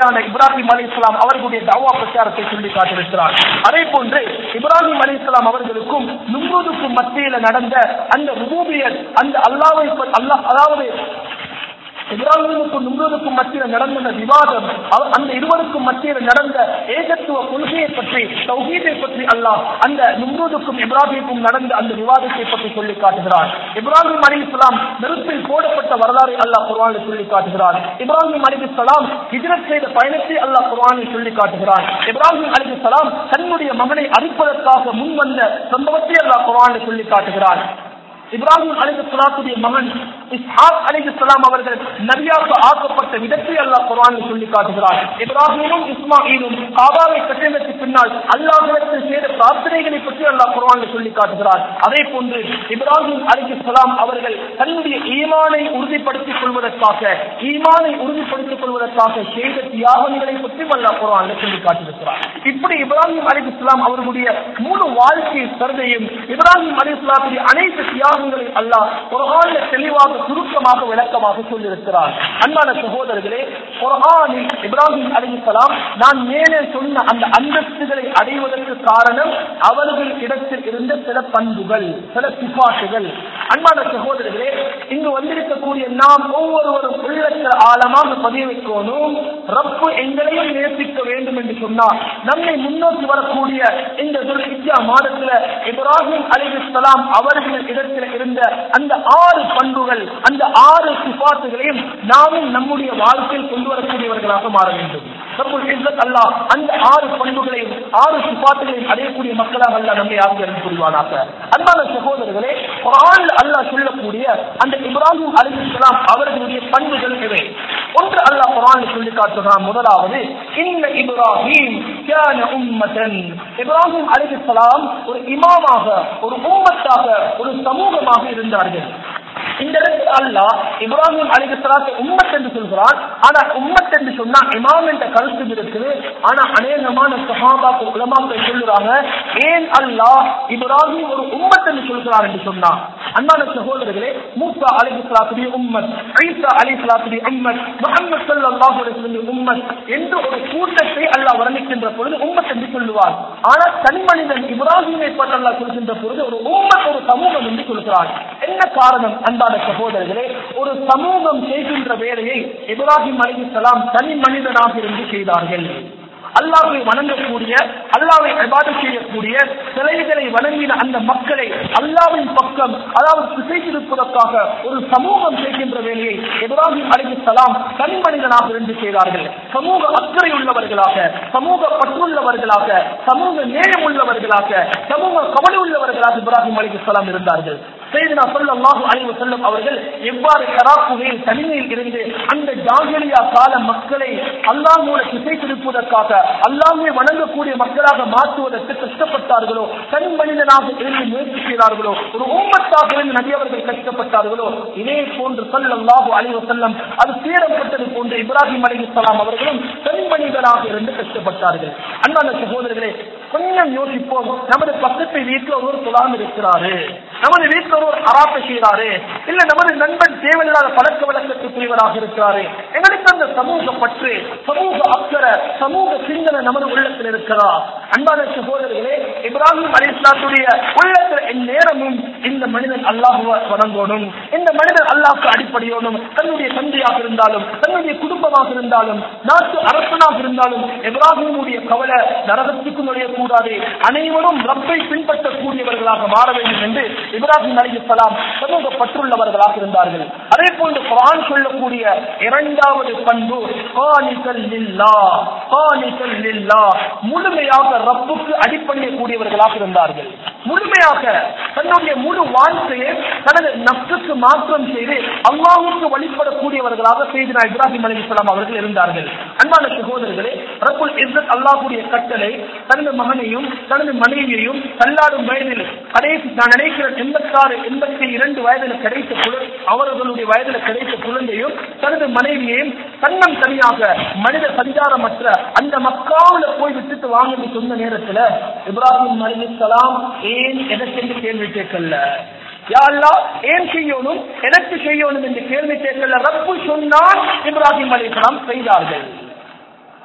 தந்தையான இப்ராஹிம் அலி இஸ்லாம் அவர்களுடைய தவா பிரச்சாரத்தை சொல்லி காட்டியிருக்கிறார் அதே போன்று இப்ராஹிம் அலி இஸ்லாம் அவர்களுக்கும் நும்புதுக்கும் மத்தியில நடந்த அந்த ருபூபியத் அந்த அல்லாவை அல்லாஹ் அதாவது இப்ராஹிமுக்கும் நும்ருதுக்கும் மத்தியில் நடந்த அந்த விவாதம் அவ- அந்த இருவருக்கும் மத்தியில் நடந்த ஏகத்துவ கொள்கையை பற்றி தௌஹீதை பற்றி அல்லாஹ் அந்த நும்ருதுக்கும் இப்ராஹிமுக்கும் நடந்த அந்த விவாதத்தை பற்றி சொல்லி காட்டுகிறார் இப்ராஹிம் அலி இஸ்லாம் நெருப்பில் போடப்பட்ட வரலாறை அல்லாஹ் குர்ஆனில் சொல்லி காட்டுகிறார் இப்ராஹிம் அலி இஸ்லாம் ஹிஜ்ரத் செய்த பயணத்தை அல்லாஹ் குர்ஆனில் சொல்லி காட்டுகிறார் இப்ராஹிம் அலி இஸ்லாம் தன்னுடைய மகனை அழிப்பதற்காக முன் வந்த சம்பவத்தை அல்லாஹ் குர்ஆனில் சொல்லி காட்டுகிறார் இப்ராஹிம் அலிகலாத்துடைய மகன் இஸ்ஹாக் அலிகலாம் அவர்கள் நபியாக ஆக்கப்பட்ட விதத்தை அல்லாஹ் குர்ஆனில் சொல்லி காட்டுகிறார் இப்ராஹிமும் இஸ்மாயிலும் காபாவை கட்டிடத்து பின்னால் அல்லாஹிடத்தில் செய்த பிரார்த்தனைகளை பற்றி அல்லாஹ் குர்ஆனில் சொல்லி காட்டுகிறார் அதே போன்று இப்ராஹிம் அலிகலாம் அவர்கள் தன்னுடைய ஈமானை உறுதிப்படுத்திக் கொள்வதற்காக ஈமானை உறுதிப்படுத்திக் கொள்வதற்காக செய்த தியாகங்களை பற்றி அல்லாஹ் குர்ஆனில் சொல்லி காட்டியிருக்கிறார் இப்படி இப்ராஹிம் அலிகலாம் அவர்களுடைய முழு வாழ்க்கை கருதையும் இப்ராஹிம் அலிஸ்லாத்துடைய அனைத்து தியாகங்களை அல்லாஹ் குர்ஆனில் தெளிவாக சுருக்கமாக விளக்கமாக சொல்லியிருக்கிறார் அன்பான சகோதரர்களே குர்ஆனில் இப்ராஹிம் அலிஸ்லாம் நான் மேலே சொன்ன அந்த அந்தஸ்துகளை அடைவதற்கு காரணம் அவர்கள் இடத்தில் இருந்த சில பண்புகள் சில சிபாட்டுகள் அன்பான சகோதரர்களே இங்கு வந்திருக்கக்கூடிய நாம் ஒவ்வொருவரும் உள்ளத்தில் ஆழமாக பதிய வைக்கணும் ரப்பு எங்களையும் நேசிக்க வேண்டும் என்று சொன்னார் நம்மை முன்னோக்கி வரக்கூடிய இந்த துல்ஹிஜ்ஜா மாதத்துல இப்ராஹிம் அலிஹிஸ்லாம் அவர்கள் இடத்தில் இருந்த அந்த ஆறு பண்புகள் அந்த ஆறு சிபாத்துகளையும் நாமும் நம்முடைய வாழ்க்கையில் கொண்டு வரக்கூடியவர்களாக மாற வேண்டும் ரப்புல் இஸ்ஸத் அல்லாஹ் அந்த ஆறு பண்புகளையும் ஆறு சிபாத்துகளையும் அடையக்கூடிய மக்களாக அல்லாஹ் நம்மை ஆகியோரும் புரிவானாக அன்பான சகோதரர்களே குர்ஆனில் அல்லாஹ் சொல்லக்கூடிய அந்த இப்ராஹிம் அலிஹிஸ்லாம் அவர்களுடைய பண்புகள் இவை ஒன்று அல்லாஹ் குர்ஆனில் சொல்லி காட்டுகிறான் முதலாவது இன்ன இப்ராஹிம் كان உம்மத்தன் இப்ராஹிம் அலிஹிஸ்லாம் ஒரு இமாமாக ஒரு உம்மத்தாக ஒரு சமூகமாக இருந்தார்கள் இந்த இடத்துல அல்லாஹ் இப்ராஹிம் அலிகலாத்தை உம்மத் என்று சொல்கிறான் ஆனா உம்மத் என்று சொன்னா இமாம் என்ற கருத்து இருக்குது ஆனா அநேகமான சஹாபாக்கள் உலமாக்கள் சொல்லுறாங்க ஏன் அல்லாஹ் இப்ராஹிம் ஒரு உம்மத் என்று சொல்கிறார் என்று சொன்னா அன்பான சகோதரர்களே மூசா அலிகலாத்துடைய உம்மத் ஐசா அலிகலாத்துடைய உம்மத் முகமது ஸல்லல்லாஹு அலைஹி வஸல்லம் உம்மத் என்று ஒரு கூட்டத்தை அல்லாஹ் வர்ணிக்கின்ற பொழுது உம்மத் என்று சொல்லுவார் ஆனா தனி மனிதன் இப்ராஹிமை பற்றி அல்லாஹ் சொல்கின்ற பொழுது ஒரு உம்மத் ஒரு சமூகம் என்று சொல்கிறார் என்ன காரணம் அன்பான சகோதரர்களே ஒரு சமூகம் செய்கின்ற வேலையை இப்ராஹிம் அலிசலாம் தனி மனிதனாக இருந்து செய்தார்கள் அல்லாவை வணங்கக்கூடிய அல்லாவை இபாத செய்யக்கூடிய சிலைகளை வணங்கின அந்த மக்களை அல்லாவின் பக்கம் அதாவது திசை திருப்பதற்காக ஒரு சமூகம் செய்கின்ற வேலையை இப்ராஹிம் அலிசலாம் தனி மனிதனாக இருந்து செய்தார்கள் சமூக அக்கறை உள்ளவர்களாக சமூக பற்றுள்ளவர்களாக சமூக நேயம் உள்ளவர்களாக சமூக கவலை உள்ளவர்களாக இப்ராஹிம் அலிசலாம் இருந்தார்கள் செய்தினா சொல்லல்லாஹு அலைஹி வஸல்லம் அவர்கள் எவ்வாறு கராப்புகையில் தனிமையில் இருந்து அந்த ஜாகிலியா கால மக்களை அல்லாஹ்வோட திசை திருப்புவதற்காக அல்லாஹ்வை வணங்கக்கூடிய மக்களாக மாற்றுவதற்கு கஷ்டப்பட்டார்களோ தனி மனிதனாக இருந்து முயற்சி செய்தார்களோ ஒரு உம்மத்தாக இருந்து நபி அவர்கள் கஷ்டப்பட்டார்களோ இதே போன்று சொல்லல்லாஹு அலைஹி வஸல்லம் அது சீரப்பட்டது போன்று இப்ராஹிம் அலைஹிஸ்ஸலாம் அவர்களும் தனி மனிதனாக இருந்து கஷ்டப்பட்டார்கள் அன்பான சகோதரர்களே கொஞ்சம் யோசிப்போம் நமது பக்கத்து வீட்டில் ஒருவர் தொழாம இருக்கிறாரு நமது வீட்டில் ஒருவர் அராப்பை செய்கிறாரு இல்ல நமது நண்பன் தேவையில்லாத பழக்க வழக்கத்துக்குரியவராக இருக்கிறாரு எங்களுக்கு அந்த சமூக பற்று சமூக அக்கறை சமூக சிந்தனை நமது உள்ளத்தில் இருக்கிறா அன்பான சகோதரர்களே இப்ராஹிம் அலிஸ்லாத்துடைய உள்ளத்தில் எந்நேரமும் இந்த மனிதன் அல்லாஹ் வணங்கணும் இந்த மனிதன் அல்லாஹ்க்கு அடிப்படையோனும் தன்னுடைய தந்தையாக இருந்தாலும் தன்னுடைய குடும்பமாக இருந்தாலும் நாட்டு அரசனாக இருந்தாலும் இப்ராஹிமுடைய கவலை நரகத்துக்கு நுழையக்கூடாது அனைவரும் ரப்பை பின்பற்றக்கூடியவர்களாக மாற வேண்டும் என்று இப்ராஹிம் அலிசலாம் சமூக பற்றுள்ளவர்களாக இருந்தார்கள் அதே போன்று குரான் சொல்லக்கூடிய இரண்டாவது பண்பு காணிகள் லில்லா காணிகள் லில்லா முழுமையாக ரப்புக்கு அடிப்படையக்கூடியவர்களாக இருந்தார்கள் முழுமையாக தன்னுடைய முழு வாழ்க்கையை தனது நப்சுக்கு மாற்றம் செய்து அல்லாஹுக்கு வழிபடக்கூடியவர்களாக செய்தினா இப்ராஹிம் அலிஸ்லாம் அவர்கள் இருந்தார்கள் அன்பான சகோதரர்களே ரப்புல் இஸ்ஸத் அல்லாஹுடைய கட்டளை தனது மகனையும் தனது மனைவியையும் தள்ளாடும் வயதில் கடைசி நான் நினைக்கிறேன் எண்பத்தாறு எண்பத்தி இரண்டு வயதில் கிடைத்த குழந்தை அவர்களுடைய வயதில் கிடைத்த குழந்தையும் தனது மனைவியையும் தன்னம் தனியாக மனித சஞ்சாரமற்ற அந்த மக்காவுல போய் விட்டுட்டு வாங்கன்னு சொன்ன நேரத்துல இப்ராஹிம் அலிசலாம் ஏன் எதற்கென்று கேள்வி கேட்கல யா அல்லாஹ் ஏன் செய்யணும் எனக்கு செய்யணும் என்று கேள்வி கேட்கல ரப்பு சொன்னால் இப்ராஹிம் அலிசலாம் செய்தார்கள்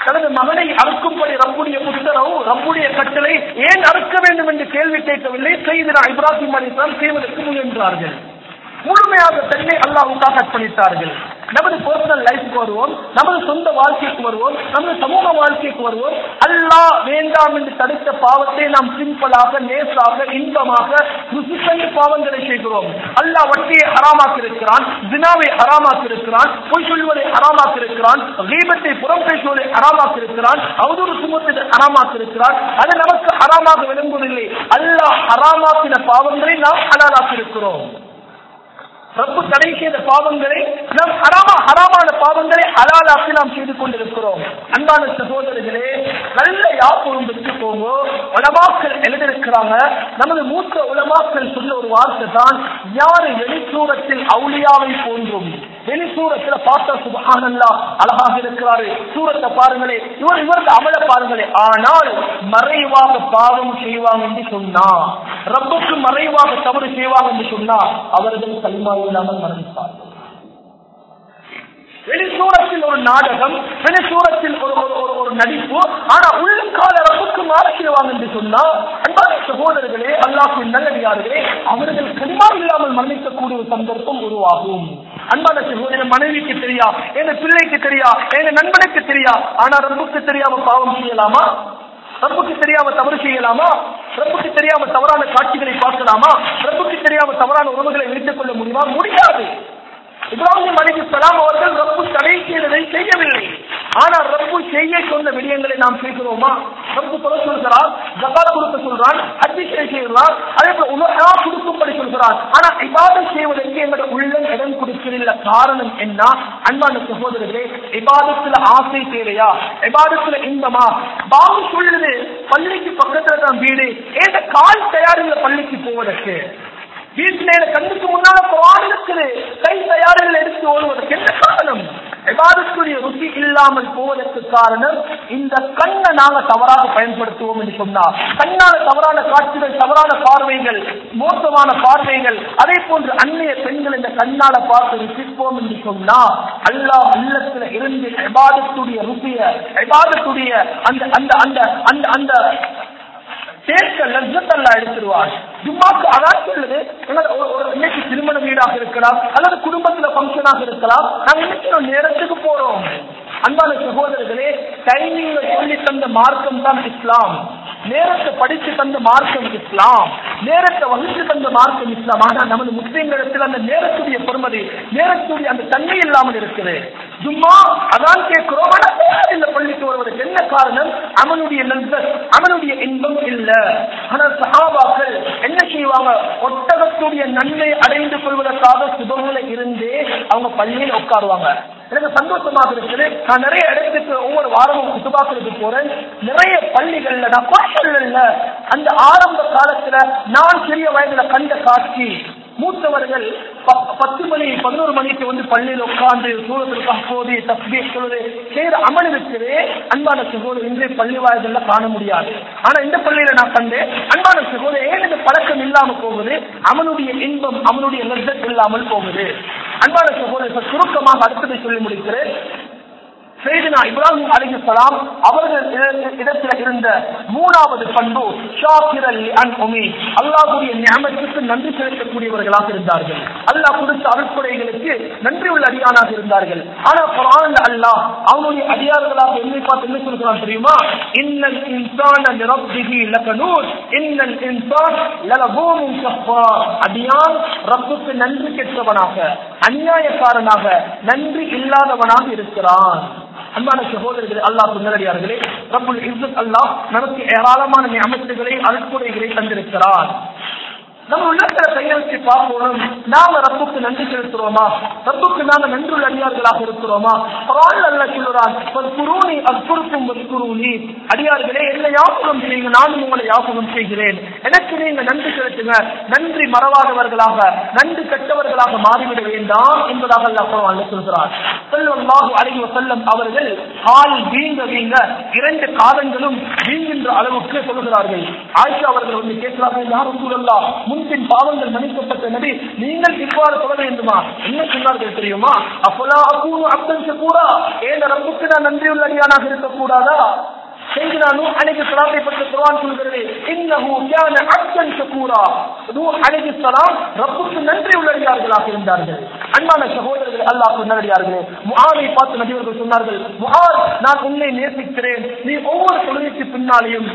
தனது மகனை அறுக்கும்படி ரப்புடைய உத்தரவு ரப்புடைய கட்டளை ஏன் அறுக்க வேண்டும் என்று கேள்வி கேட்கவில்லை செய்தினா இப்ராஹிம் அலிஸ்லாம் செய்வதற்கு முயன்றார்கள் முழுமையாக தன்னை அல்லாவுக்காக அர்ப்பணித்தார்கள் நமது பர்சனல் லைஃப்க்கு வருவோம் நமது சொந்த வாழ்க்கைக்கு வருவோம் நமது சமூக வாழ்க்கைக்கு வருவோம் அல்லாஹ் வேண்டாம் என்று தடுத்த பாவத்தை நாம் சிம்பிளாக நேசாக இன்பமாக ருசிசைய பாவங்களை செய்கிறோம் அல்லாஹ் வட்டியை ஹராமாக்கி இருக்கிறான் தினாவை ஹராமாக்கி இருக்கிறான் பொய் சொல்வதை ஹராமாக்கி இருக்கிறான் தீபத்தை புறம் பேசுவதை ஹராமாக்கி இருக்கிறான் அவதூறு சுமத்தை ஹராமாக்கி இருக்கிறான் அது நமக்கு ஹராமாக விளங்குவதில்லை அல்லாஹ் ஹராமாக்கின பாவங்களை நாம் ஹலாலாக்கி இருக்கிறோம் ரப்பு தடை செய்த பாவங்களை நாம் ஹராமா ஹராமான பாவங்களை ஹலாலாக்கி நாம் செய்து கொண்டிருக்கிறோம் அன்பான சகோதரர்களே நல்ல யாப்பும் வச்சுக்கோங்க உலமாக்கள் எழுதியிருக்கிறாங்க நமது மூத்த உலமாக்கள் சொன்ன ஒரு வார்த்தை தான் யாரு வெளிச்சூரத்தில் அவுளியாவை போன்றும் வெளிச்சூரத்தில் பார்த்தா சுபஹானல்லா அழகாக இருக்கிறாரு சூரத்தை பாருங்களே இவர் இவருக்கு அமல பாருங்களே ஆனால் மறைவாக பாவம் செய்வாங்க என்று சொன்னா ரப்புக்கு மறைவாக தவறு செய்வாங்க என்று சொன்னா அவர்கள் கல்மா இல்லாமல் மரணிப்பார்கள் வெளிசூரத்தில் ஒரு நாடகம் வெளிசூரத்தில் ஒரு ஒரு ஒரு ஒரு நடிப்பு ஆனா உள்ளுக்கால ரப்புக்கு மாற செய்வாங்க என்று சொன்னா அன்பான சகோதரர்களே அல்லாஹின் நல்லடியார்களே அவர்கள் கனிமா இல்லாமல் மரணிக்கக்கூடிய ஒரு சந்தர்ப்பம் உருவாகும் அன்பான சகோதரன் மனைவிக்கு தெரியா எங்க பிள்ளைக்கு தெரியா எங்க நண்பனுக்கு தெரியா ஆனா ரப்புக்கு தெரியாம பாவம் செய்யலாமா ரப்புக்கு தெரியாம தவறு செய்யலாமா ரப்புக்கு தெரியாம தவறான காட்சிகளை பார்க்கலாமா ரப்புக்கு தெரியாம தவறான உறவுகளை வைத்துக் கொள்ள முடியுமா முடியாது இப்ராஹிம் அலிக்கு சலாம் அவர்கள் ரப்பு தடை செய்ததை செய்யவில்லை ஆனால் ரப்பு செய்ய சொன்ன விடயங்களை நாம் செய்கிறோமா ரப்பு சொல்ல சொல்கிறார் ஜகாத் கொடுக்க சொல்றான் ஹஜ்ஜி செய்கிறான் அதே போல உலகா கொடுக்கும்படி சொல்கிறான் ஆனா இபாதம் செய்வதற்கு எங்களுடைய உள்ளம் இடம் கொடுக்கவில்லை காரணம் என்ன அன்பான சகோதரர்களே இபாதத்துல ஆசை தேவையா இபாதத்துல இன்பமா பாபு சொல்லுது பள்ளிக்கு பக்கத்துல தான் வீடு ஏன் கால் தயாரில்லை பள்ளிக்கு போவதற்கு வீட்டில கண்ணுக்கு முன்னால குரான் இருக்குது கை தயாரில் எடுத்து ஓடுவதற்கு என்ன காரணம் விவாதத்துடைய ருசி இல்லாமல் போவதற்கு காரணம் இந்த கண்ணை நாங்க தவறாக பயன்படுத்துவோம் என்று சொன்னா கண்ணால தவறான காட்சிகள் தவறான பார்வைகள் மோசமான பார்வைகள் அதே போன்று அந்நிய பெண்கள் இந்த கண்ணால பார்த்து ருசிப்போம் என்று சொன்னா அல்லாஹ் உள்ளத்துல இருந்து விவாதத்துடைய ருசிய விவாதத்துடைய அந்த அந்த அந்த அந்த அந்த சேர்க்க லட்சத்தல்லா எடுத்துருவார் ஜும்மாக்கு அதான் சொல்லுது எங்களோட ஒரு- ஒரு இன்னைக்கு திருமண வீடாக இருக்கலாம் அல்லது குடும்பத்துல ஃபங்க்ஷனாக இருக்கலாம் நாங்க இன்னைக்கு நேரத்துக்கு போறோம் அன்பான சகோதரர்களே டைமிங்க சொல்லி தந்த மார்க்கம் தான் இஸ்லாம் நேரத்தை படித்து தந்த மார்க்கம் இஸ்லாம் நேரத்தை வகுத்து தந்த மார்க்கம் இஸ்லாம் ஆனா நமது முஸ்லீம்களிடத்தில் அந்த நேரத்துடைய பொறுமதி நேரத்துடைய அந்த தன்மை இல்லாமல் இருக்குது சும்மா அதான் கேட்கிறோம் ஆனா தயார் இல்லை பள்ளிக்கு வருவதற்கு என்ன காரணம் அவனுடைய நண்பர் அவனுடைய இன்பம் இல்ல ஆனால் சஹாபாக்கள் என்ன செய்வாங்க ஒட்டகத்துடைய நன்மை அடைந்து கொள்வதற்காக சுபங்களை இருந்தே அவங்க பள்ளியில் உட்காருவாங்க எனக்கு சந்தோஷமாக இருக்குது நான் நிறைய இடத்துக்கு ஒவ்வொரு வாரமும் சுபாக்களுக்கு போறேன் நிறைய பள்ளிகள்ல நான் குறைகள் அந்த ஆரம்ப காலத்துல நான் சிறிய வயதுல கண்ட காட்சி மூத்தவர்கள் ப- பத்து மணி பதினோரு மணிக்கு வந்து பள்ளியில் உட்கார்ந்து சூழத்திற்காக போது தஸ்பீ சொல்வது செய்யற அமல் இருக்குது அன்பான சகோதரர் இன்றைய பள்ளி வாய்தல்ல காண முடியாது ஆனா இந்த பள்ளியில நான் கண்டேன் அன்பான சகோதரர் ஏன் இந்த பழக்கம் இல்லாம போகுது அவனுடைய இன்பம் அவனுடைய லட்சம் இல்லாமல் போகுது அன்பான சகோதரர் சுருக்கமாக அடுத்ததை சொல்லி முடிக்கிறேன் செய்தினா இப்ராஹிம் அலிஹலாம் அவர்கள் இட- இடத்துல இருந்த மூணாவது பண்பு ஷாக்கிரல் அன் உமி அல்லாஹுடைய ஞாபகத்துக்கு நன்றி செலுத்தக்கூடியவர்களாக இருந்தார்கள் அல்லாஹ் கொடுத்த அருட்கொடைகளுக்கு நன்றி உள்ள அடியானாக இருந்தார்கள் ஆனா குரான் அல்லாஹ் அவனுடைய அடியார்களாக என்னை பார்த்து என்ன சொல்கிறான் தெரியுமா இன்னல் இன்சான நிரப்பிகி லகனூர் இன்னல் இன்சான் லலபூமும் கஃபார் அடியான் ரப்புக்கு நன்றி கெட்டவனாக அநியாயக்காரனாக நன்றி இல்லாதவனாக இருக்கிறான் அன்பான சகோதரர்களே அல்லாஹ் நேரடியார்களே ரப்புல் இஸ்ஸத் அல்லாஹ் நமக்கு ஏராளமான அமைப்புகளை அருட்குறைகளை தந்திருக்கிறார் நம்ம உள்ளத்துல கையை வச்சு பார்க்கணும் நாம ரப்புக்கு நன்றி செலுத்துறோமா ரப்புக்கு நாம நன்றுள்ள அடியார்களாக இருக்கிறோமா குரான் அல்ல சொல்லுறான் ஒரு குருணி அக்குறுக்கும் ஒரு குருணி அடியார்களே என்ன யாபகம் செய்யுங்க நானும் உங்களை யாபகம் செய்கிறேன் எனக்கு நீங்க நன்றி செலுத்துங்க நன்றி மறவாதவர்களாக நன்றி கெட்டவர்களாக மாறிவிட வேண்டாம் என்பதாக அல்லாஹ் குரான்ல சொல்கிறார் ஸல்லல்லாஹு அலைஹி வஸல்லம் அவர்கள் கால் வீங்க வீங்க இரண்டு காலங்களும் வீங்கின்ற அளவுக்கு சொல்கிறார்கள் ஆயிஷா அவர்கள் வந்து கேட்கிறார்கள் யாரும் சொல்லலாம் முன்பின் பாவங்கள் மன்னிக்கப்பட்ட நபி நீங்கள் இவ்வாறு சொல்ல வேண்டுமா என்ன சொன்னார்கள் தெரியுமா அப்பலா அக்கூனு அப்தன் கூட ஏன் ரப்புக்கு நான் நன்றியுள்ள கூலியானாக இருக்கக்கூடாதா செய்தினா நூ அலைஹி ஸலாத்தை பற்றி குர்ஆன் சொல்கிறது இன்னஹு கான அப்தன் ஷகூரா நூ அலைஹி ஸலாம் ரப்புக்கு நன்றி உள்ளடியார்களாக இருந்தார்கள் அன்பான சகோதரர்கள் அல்லாஹ் நல்லடியார்களே முஆதை பார்த்து நபியவர்கள் சொன்னார்கள் முஆத் நான் உன்னை நேசிக்கிறேன் நீ ஒவ்வொரு தொழுகைக்கு பின்னாலேயும்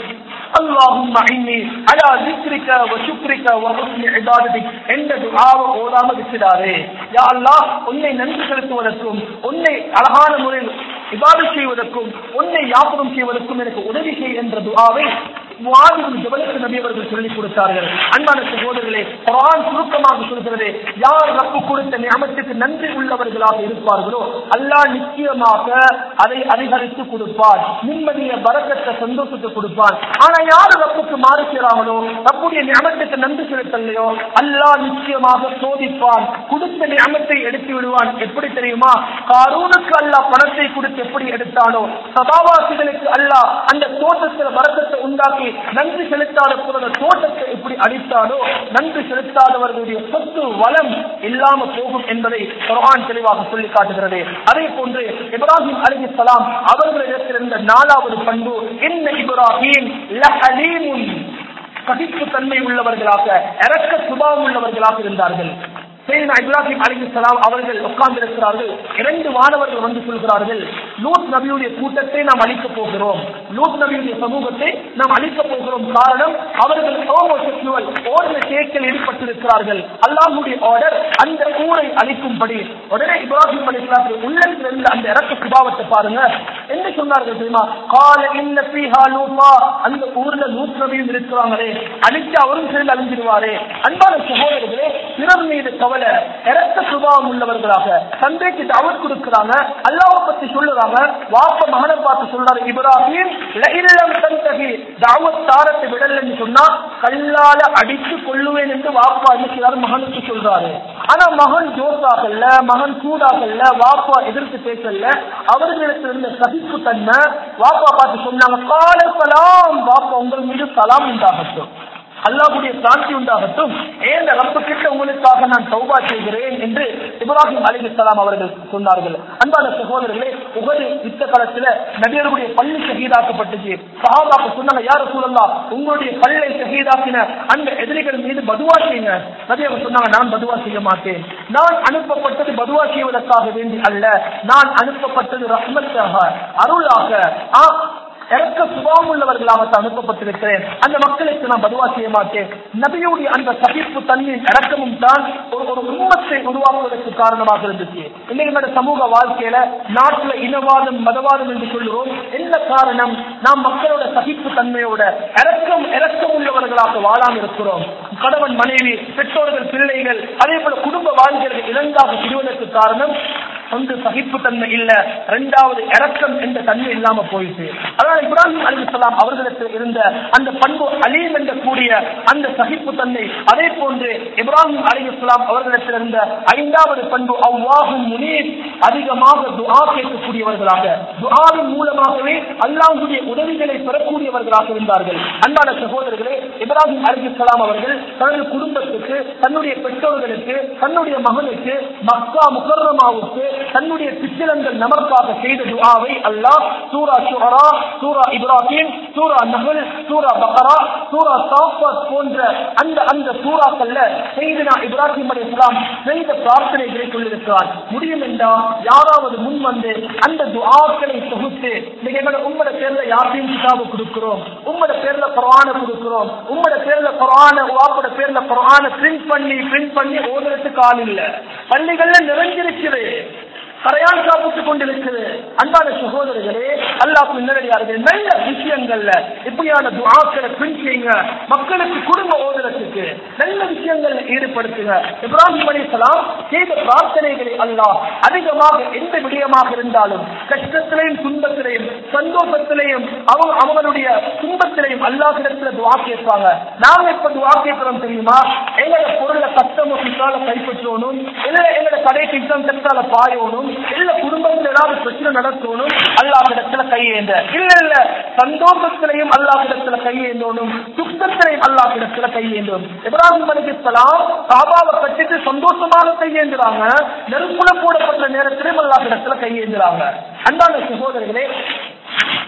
اللهم إني على ذكرك وشكرك وحسن عبادتك என்ற துஆவை ஓதாம விட்டுடாதே யா அல்லாஹ் உன்னை நன்றி செலுத்துவதற்கும் உன்னை அழகான முறையில் இபாதத் செய்வதற்கும் உன்னை யாபகம் செய்வதற்கும் எனக்கு உதவி செய் என்ற துஆவை முஆதிபின் ஜபலுக்கு நபி அவர்கள் சொல்லிக் கொடுத்தார்கள் அன்பான சகோதரர்களே குர்ஆன் சுருக்கமாக சொல்கிறது யார் ரப்பு கொடுத்த நியமத்துக்கு நன்றி உள்ளவர்களாக இருப்பார்களோ அல்லாஹ் நிச்சயமாக அதை அதிகரித்து கொடுப்பார் நிம்மதிய பரக்கத்தை சந்தோஷத்தை கொடுப்பார் ஆனா யார் ரப்புக்கு மாறு செய்றாங்களோ ரப்புடைய நியமத்துக்கு நன்றி செலுத்தலையோ அல்லாஹ் நிச்சயமாக சோதிப்பான் கொடுத்த நியமத்தை எடுத்து விடுவான் எப்படி தெரியுமா காரூனுக்கு அல்லாஹ் பணத்தை கொடுத்து எப்படி எடுத்தானோ சதாவாசிகளுக்கு அல்லாஹ் அந்த தோட்டத்தில் பரக்கத்தை உண்டாக்கி நன்றி செலுத்தாத பிறகு தோட்டத்தை எப்படி அடித்தானோ நன்றி செலுத்தாதவர்களுடைய சொத்து வளம் இல்லாம போகும் என்பதை குர்ஆன் தெளிவாக சொல்லி காட்டுகிறது அதே போன்று இப்ராஹிம் அலைஹிஸ்ஸலாம் அவர்களிடத்தில் இருந்த நாலாவது பண்பு என்ன இப்ராஹிம் லஹலீமுன் சகிப்பு தன்மை உள்ளவர்களாக இறக்க சுபாவம் உள்ளவர்களாக இருந்தார்கள் சையதுனா இப்ராஹிம் அலிஹிஸ்ஸலாம் அவர்கள் உட்கார்ந்திருக்கிறார்கள் இரண்டு மாணவர்கள் வந்து சொல்கிறார்கள் லூத் நபியுடைய கூட்டத்தை நாம் அழிக்கப் போகிறோம் லூத் நபியுடைய சமூகத்தை நாம் அழிக்கப் போகிறோம் காரணம் அவர்கள் ஹோமோசெக்சுவல் ஓரின சேர்க்கையில் ஈடுபட்டிருக்கிறார்கள் அல்லாஹுடைய ஆர்டர் அந்த ஊரை அழிக்கும்படி உடனே இப்ராஹிம் அலிஸ்லாத்து உள்ளத்தில் இருந்த அந்த இறக்க சுபாவத்தை பாருங்க என்ன சொன்னார்கள் தெரியுமா கால இன்ன ஃபீஹா லூத்தா அந்த ஊர்ல லூத் நபியும் இருக்கிறாங்களே அழிச்சு அவரும் சேர்ந்து அழிஞ்சிருவாரே அன்பான சகோதரர்களே பிறர் மீது கவலை இறக்க சுபாவம் உள்ளவர்களாக தந்தைக்கு தவறு கொடுக்கிறாங்க அல்லாஹ் பத்தி சொல்லுறாங்க வாப்ப மகனை பார்த்து சொல்றாரு இப்ராஹிம் இல்லம் தந்தகி தாவத் தாரத்தை விடலன்னு சொன்னா கல்லால அடித்து கொள்ளுவேன் என்று வாப்பா இருக்கிறார் மகனுக்கு சொல்றாரு ஆனா மகன் ஜோசாகல்ல மகன் சூடாகல்ல வாப்பா எதிர்த்து பேசல அவர்களிடத்தில் இருந்த சகிப்பு தன்மை வாப்பா பார்த்து சொன்னாங்க கால சலாம் வாப்பா உங்கள் மீது சலாம் உண்டாகட்டும் அல்லாஹ்வுடைய சாந்தி உண்டாகட்டும் ஏந்த ரப்பு கிட்ட உங்களுக்காக நான் தௌபா செய்கிறேன் என்று இப்ராஹிம் அலிஹிஸ்லாம் அவர்கள் சொன்னார்கள் அன்பான சகோதரர்களே உகது யுத்த காலத்துல நபியர்களுடைய பள்ளி ஷஹீதாக்கப்பட்டுச்சு சஹாபாக்கு சொன்னாங்க யார சூழல்லா உங்களுடைய பல்லை ஷஹீதாக்கின அந்த எதிரிகள் மீது பதுவா செய்யுங்க நபி அவங்க சொன்னாங்க நான் பதுவா செய்ய மாட்டேன் நான் அனுப்பப்பட்டது பதுவா செய்வதற்காக வேண்டி அல்ல நான் அனுப்பப்பட்டது ரஹ்மத்தாக அருளாக ஆ, இறக்க சுபாவம் உள்ளவர்களாக அனுப்பப்பட்டிருக்கிறேன் அந்த மக்களுக்கு நான் பதுவா செய்ய மாட்டேன் நபியுடைய அந்த சகிப்பு தன்மையின் இறக்கமும் தான் ஒரு ஒரு உண்மத்தை உருவாக்குவதற்கு காரணமாக இருந்துச்சு இன்னைக்கு நம்ம சமூக வாழ்க்கையில நாட்டுல இனவாதம் மதவாதம் என்று சொல்லுவோம் என்ன காரணம் நாம் மக்களோட சகிப்பு தன்மையோட இறக்கம் இறக்கம் உள்ளவர்களாக வாழாம இருக்கிறோம் கணவன் மனைவி பெற்றோர்கள் பிள்ளைகள் அதே போல குடும்ப வாழ்க்கைகள் இழந்தாக பிரிவதற்கு காரணம் ஒன்று சகிப்புத்தன்மை இல்ல இரண்டாவது இரக்கம் என்ற தன்மை இல்லாம போயிட்டு அதனால இப்ராஹிம் அலிசலாம் அவர்களிடத்தில் இருந்த அந்த பண்பு அலீம் என்ற கூடிய அந்த சகிப்புத்தன்மை அதே போன்று இப்ராஹிம் அலிஸ்லாம் அவர்களிடத்தில் இருந்த ஐந்தாவது பண்பு அவ்வாகும் முனீர் அதிகமாக துஆ கேட்கக்கூடியவர்களாக துஆவின் மூலமாகவே அல்லாஹ்வுடைய உதவிகளை பெறக்கூடியவர்களாக இருந்தார்கள் அன்பான சகோதரர்களே இப்ராஹிம் அலிஸ்லாம் அவர்கள் தனது குடும்பத்துக்கு தன்னுடைய பெற்றோர்களுக்கு தன்னுடைய மகனுக்கு மக்கா முகர்ரமாவுக்கு தன்னுடைய பிச்சிலங்கள் நமக்காக செய்த துஆவை அல்லாஹ் சூரா ஷுஹரா சூரா இப்ராஹிம் சூரா நஹல் சூரா பக்ரா சூரா சாஃபத் போன்ற அந்த அந்த சூறாக்கள்ல செய்தனா இப்ராஹிம் அலைஹிஸ்ஸலாம் செய்த பிரார்த்தனைகளை சொல்லியிருக்கிறார் முடியும் என்றா யாராவது முன் வந்து அந்த துஆக்களை தொகுத்து நீங்க எங்களோட உம்மட பேர்ல யாத்தையும் கிதாபு கொடுக்கிறோம் உம்மட பேர்ல குர்ஆன கொடுக்கிறோம் உம்மட பேர்ல குர்ஆன வாப்பட பேர்ல குர்ஆன பிரிண்ட் பண்ணி பிரிண்ட் பண்ணி ஓதுறதுக்கு ஆள் இல்ல பள்ளிகள்ல நிறைஞ்சிருக்கிறது கரையான் சாப்பிட்டுக் கொண்டிருக்கிறது அன்பான சகோதரர்களே அல்லாஹ் நேரடியார்கள் நல்ல விஷயங்கள்ல இப்படியான துஆக்களை பின் செய்யுங்க மக்களுக்கு குடும்ப ஓதுறதுக்கு நல்ல விஷயங்கள்ல ஈடுபடுத்துங்க இப்ராஹிம் அலிஸ்லாம் செய்த பிரார்த்தனைகளை அல்லாஹ் அதிகமாக எந்த விடயமாக இருந்தாலும் கஷ்டத்திலையும் துன்பத்திலையும் சந்தோஷத்திலையும் அவங்க அவங்களுடைய துன்பத்திலையும் அல்லாஹிடத்துல துவா கேட்பாங்க நாங்க இப்ப துவா கேட்கிறோம் தெரியுமா எங்களோட பொருளை கஷ்டமோ சித்தால கைப்பற்றணும் இல்ல எங்களோட கடைக்கு இன்கம் டெக்ஸால பாயணும் இல்ல குடும்பத்துல ஏதாவது பிரச்சனை நடத்தணும் அல்லாஹிடத்துல கையேந்த இல்ல இல்ல சந்தோஷத்திலையும் அல்லாஹிடத்துல கையேந்தோணும் துக்கத்திலையும் அல்லாஹிடத்துல கையேந்தோம் இப்ராஹிம் அலிஸ்லாம் காபாவை கட்டிட்டு சந்தோஷமாக கையேந்துறாங்க நெருப்புல போடப்பட்ட நேரத்திலும் அல்லாஹிடத்துல கையேந்துறாங்க அன்பான சகோதரர்களே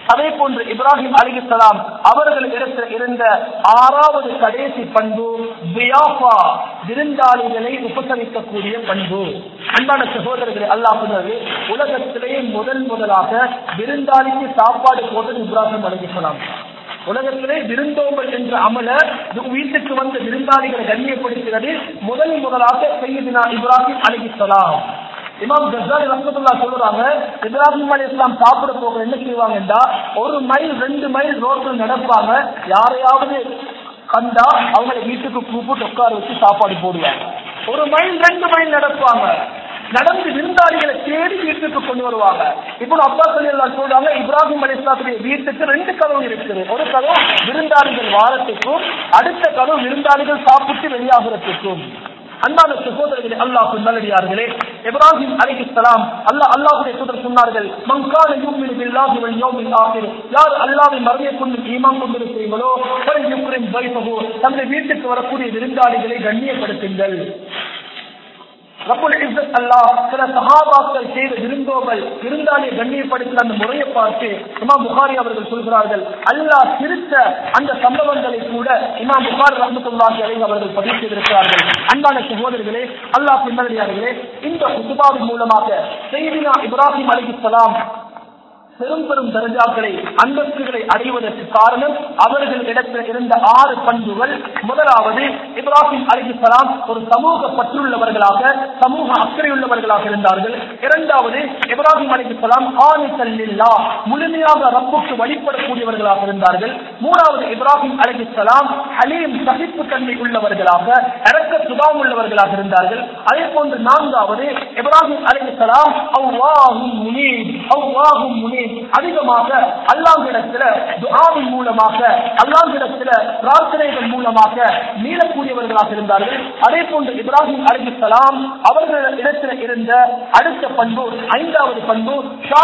அதே போன்று இப்ராஹிம் அலிகலாம் அவர்கள் இடத்தில் இருந்த ஆறாவது கடைசி பண்பு பியாஃபா விருந்தாளிகளை உபசரிக்கக்கூடிய பண்பு அன்பான சகோதரர்களே அல்லாஹ் சொன்னது உலகத்திலேயே முதல் முதலாக விருந்தாளிக்கு சாப்பாடு போட்டது இப்ராஹிம் அலிகலாம் உலகத்திலே விருந்தோம்பல் என்ற அமல வீட்டுக்கு வந்த விருந்தாளிகளை கண்ணியப்படுத்துகிறது முதல் முதலாக செய்யுதினா இப்ராஹிம் அலிகலாம் இமாம் கசாலி ரஹமத்துல்லா சொல்றாங்க இப்ராஹிம் அலி இஸ்லாம் சாப்பிட போக என்ன செய்வாங்கன்றா ஒரு மைல் ரெண்டு மைல் ரோட்டில் நடப்பாங்க யாரையாவது கண்டா அவங்களை வீட்டுக்கு கூப்பிட்டு உட்கார வச்சு சாப்பாடு போடுவாங்க ஒரு மைல் ரெண்டு மைல் நடப்பாங்க நடந்து விருந்தாளிகளை தேடி வீட்டுக்கு கொண்டு வருவாங்க இப்போ அப்பா சொல்லி எல்லாம் சொல்றாங்க இப்ராஹிம் அலி இஸ்லாத்துடைய வீட்டுக்கு ரெண்டு கதவு இருக்குது ஒரு கதவு விருந்தாளிகள் வாரத்துக்கும் அடுத்த கதவு விருந்தாளிகள் சாப்பிட்டு வெளியாகிறதுக்கும் அன்பான சகோதரர்களே அல்லாஹ் நல்லடியார்களே இப்ராஹிம் அலைஹிஸ்ஸலாம் அல்லாஹ் அல்லாஹ்வுடைய தூதர் சொன்னார்கள் மங்கான யூமினு பில்லாஹி வல் யௌமில் ஆகிர் யார் அல்லாஹ்வை மறுமை கொண்டு ஈமான் கொண்டிருக்கிறீர்களோ ஃபல் யுக்ரிம் பைத்தஹு தங்கள் வீட்டுக்கு வரக்கூடிய விருந்தாளிகளை கண்ணியப்படுத்துங்கள் ரப்புல் இஸ்ஸத் அல்லாஹ் சில சஹாபாக்கள் செய்த விருந்தோம்பல் விருந்தாளியை கண்ணியப்படுத்தின அந்த முறையை பார்த்து இமாம் புகாரி அவர்கள் சொல்கிறார்கள் அல்லாஹ் திருத்த அந்த சம்பவங்களை கூட இமாம் புகார் ரஹமத்துல்லாஹி அலைஹி அவர்கள் பதிவு செய்திருக்கிறார்கள் அன்பான சகோதரர்களே அல்லாஹ் பின்னடியார்களே இந்த குத்துபாவின் மூலமாக செய்தினா இப்ராஹிம் அலிஹிஸ்ஸலாம் பெரும் பெரும் தர்ஜாக்களை அந்தஸ்துகளை அடைவதற்கு காரணம் அவர்கள் இடத்தில் இருந்த ஆறு பண்புகள் முதலாவது இப்ராஹிம் அலிசலாம் ஒரு சமூக பற்றுள்ளவர்களாக சமூக அக்கறையுள்ளவர்களாக இருந்தார்கள் இரண்டாவது இப்ராஹிம் அலிசலாம் ஆணித்தல்லில்லா முழுமையாக ரப்புக்கு வழிபடக்கூடியவர்களாக இருந்தார்கள் மூணாவது இப்ராஹிம் அலிசலாம் ஹலீம் சகிப்பு தன்மை உள்ளவர்களாக இறக்க சுபாவம் உள்ளவர்களாக இருந்தார்கள் அதே போன்று நான்காவது இப்ராஹிம் அலிசலாம் அவ்வாஹும் முனீப் அவ்வாஹும் முனீப் அதிகமாக அல்லாஹிடத்துல துஆவின் மூலமாக அல்லாஹிடத்துல பிரார்த்தனைகள் மூலமாக மீளக்கூடியவர்களாக இருந்தார்கள் அதே போன்று இப்ராஹிம் அலிசலாம் அவர்கள் இடத்துல இருந்த அடுத்த பண்பு ஐந்தாவது பண்பு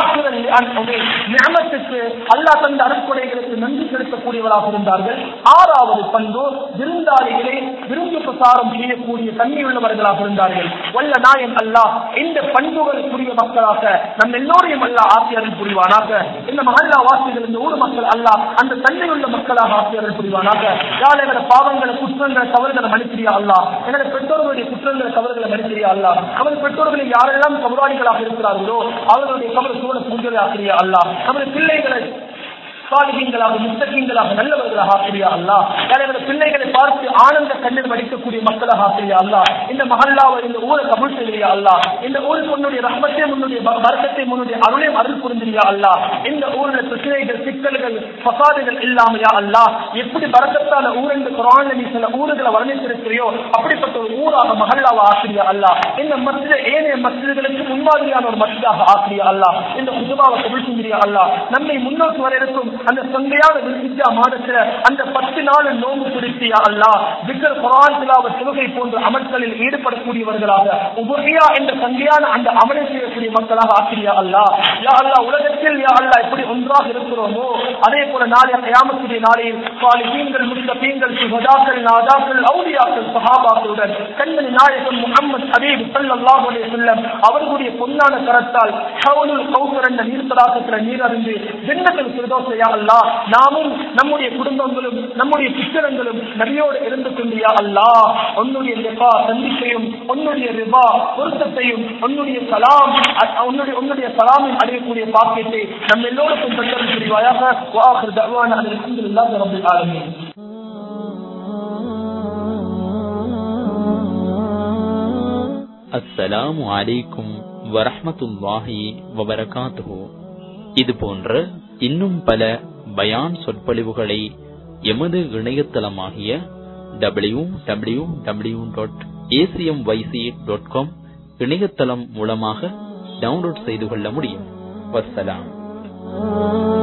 ஞாபகத்துக்கு அல்லா தந்த அருட்கொடைகளுக்கு நன்றி செலுத்தக்கூடியவராக இருந்தார்கள் ஆறாவது பண்பு விருந்தாளிகளை விரும்பி பிரசாரம் செய்யக்கூடிய தன்மையுள்ளவர்களாக இருந்தார்கள் வல்ல நாயன் அல்லாஹ் இந்த பண்புகளுக்குரிய மக்களாக நம் எல்லோரையும் அல்லா ஆசிரியர்கள் புரிவானாக இந்த மகல்லா வாசிகள் இந்த ஊர் மக்கள் அல்லாஹ் அந்த தன்மையுள்ள மக்களாக ஆசிரியர்கள் புரிவானாக யார் எங்களோட பாவங்களை குற்றங்களை தவறுகளை மன்னிக்கிறியா அல்லா எங்களோட பெற்றோர்களுடைய குற்றங்களை தவறுகளை மன்னிக்கிறியா அல்லா நமது பெற்றோர்களில் யாரெல்லாம் கபராளிகளாக இருக்கிறார்களோ அவர்களுடைய கபர சூழ பூஜை ஆசிரியா அல்லா நமது பிள்ளைகளை சாலிகங்களாக முத்தகங்களாக நல்லவர்களாக ஆசிரியா அல்லா எனது பிள்ளைகளை பார்த்து ஆனந்த கண்ணீர் வடிக்கக்கூடிய மக்களாக ஆசிரியா அல்லா இந்த மகல்லாவை இந்த ஊரை கபுள் செய்கிறியா அல்லா இந்த ஊருக்கு உன்னுடைய ரஹ்மத்தை முன்னுடைய வரக்கத்தை முன்னுடைய அருளையும் அருள் புரிந்திரியா அல்லா இந்த ஊரில் பிரச்சனைகள் சிக்கல்கள் பசாதுகள் இல்லாமையா அல்லா எப்படி பரக்கத்தான ஊர் என்று குரான் நீ சில ஊர்களை வர்ணித்திருக்கிறியோ அப்படிப்பட்ட ஒரு ஊராக மகல்லாவை ஆசிரியா அல்லா இந்த மசித ஏனைய மசிதர்களுக்கு முன்மாதிரியான ஒரு மசிதாக ஆசிரியா அல்லா இந்த குதுபாவை கபுள் செஞ்சிரியா அல்லா நம்மை முன்னோக்கி வர இருக்கும் அந்த சந்தையான வில்ஹிஜா மாதத்துல அந்த பத்து நாள் நோம்பு பிடித்தியா அல்லா விக்கர் குரான் திலாவ தொழுகை போன்ற அமல்களில் ஈடுபடக்கூடியவர்களாக உபரியா என்ற சந்தையான அந்த அமலை செய்யக்கூடிய மக்களாக ஆசிரியா அல்லா யா அல்லா உலகத்தில் யா அல்லா எப்படி ஒன்றாக இருக்கிறோமோ அதே போல நாளை கயாமத்துடைய நாளையில் சாலிஹீன்கள் முஸ்தபீன்கள் சுகதாக்கள் நாதாக்கள் அவுலியாக்கள் சஹாபாக்களுடன் கண்மணி நாயகம் முகமது ஹபீப் ஸல்லல்லாஹு அலைஹி வஸல்லம் அவர்களுடைய பொன்னான கரத்தால் ஹவுலுல் கௌசர் என்ற நீர் தடாகத்தில் நீர் அறிந்து ஜன்னத்தில் ஃபிர்தௌஸ் யா அல்லாஹ் நாமும் நம்முடைய குடும்பங்களும் நம்முடைய புத்திரங்களும் நபியோடு இருந்து கொண்டியா அல்லாஹ் உன்னுடைய ரிபா சந்திப்பையும் உன்னுடைய ரிபா பொருத்தத்தையும் உன்னுடைய சலாம் உன்னுடைய உன்னுடைய சலாமில் அடையக்கூடிய பாக்கியத்தை நம்ம எல்லோருக்கும் தந்தரும் புரிவாயாக வாஹர் தவான அல்ஹம்துலில்லாஹி ரப்பில் ஆலமீன் அஸ்ஸலாமு அலைக்கும் வரஹ்மத்துல்லாஹி வபரகாத்துஹு இது போன்ற இன்னும் பல பயான் சொற்பொழிவுகளை எமது இணையதளமாகிய W W W dot ACM YC dot com இணையதளம் மூலமாக டவுன்லோட் செய்து கொள்ள முடியும் வஸ்ஸலாம்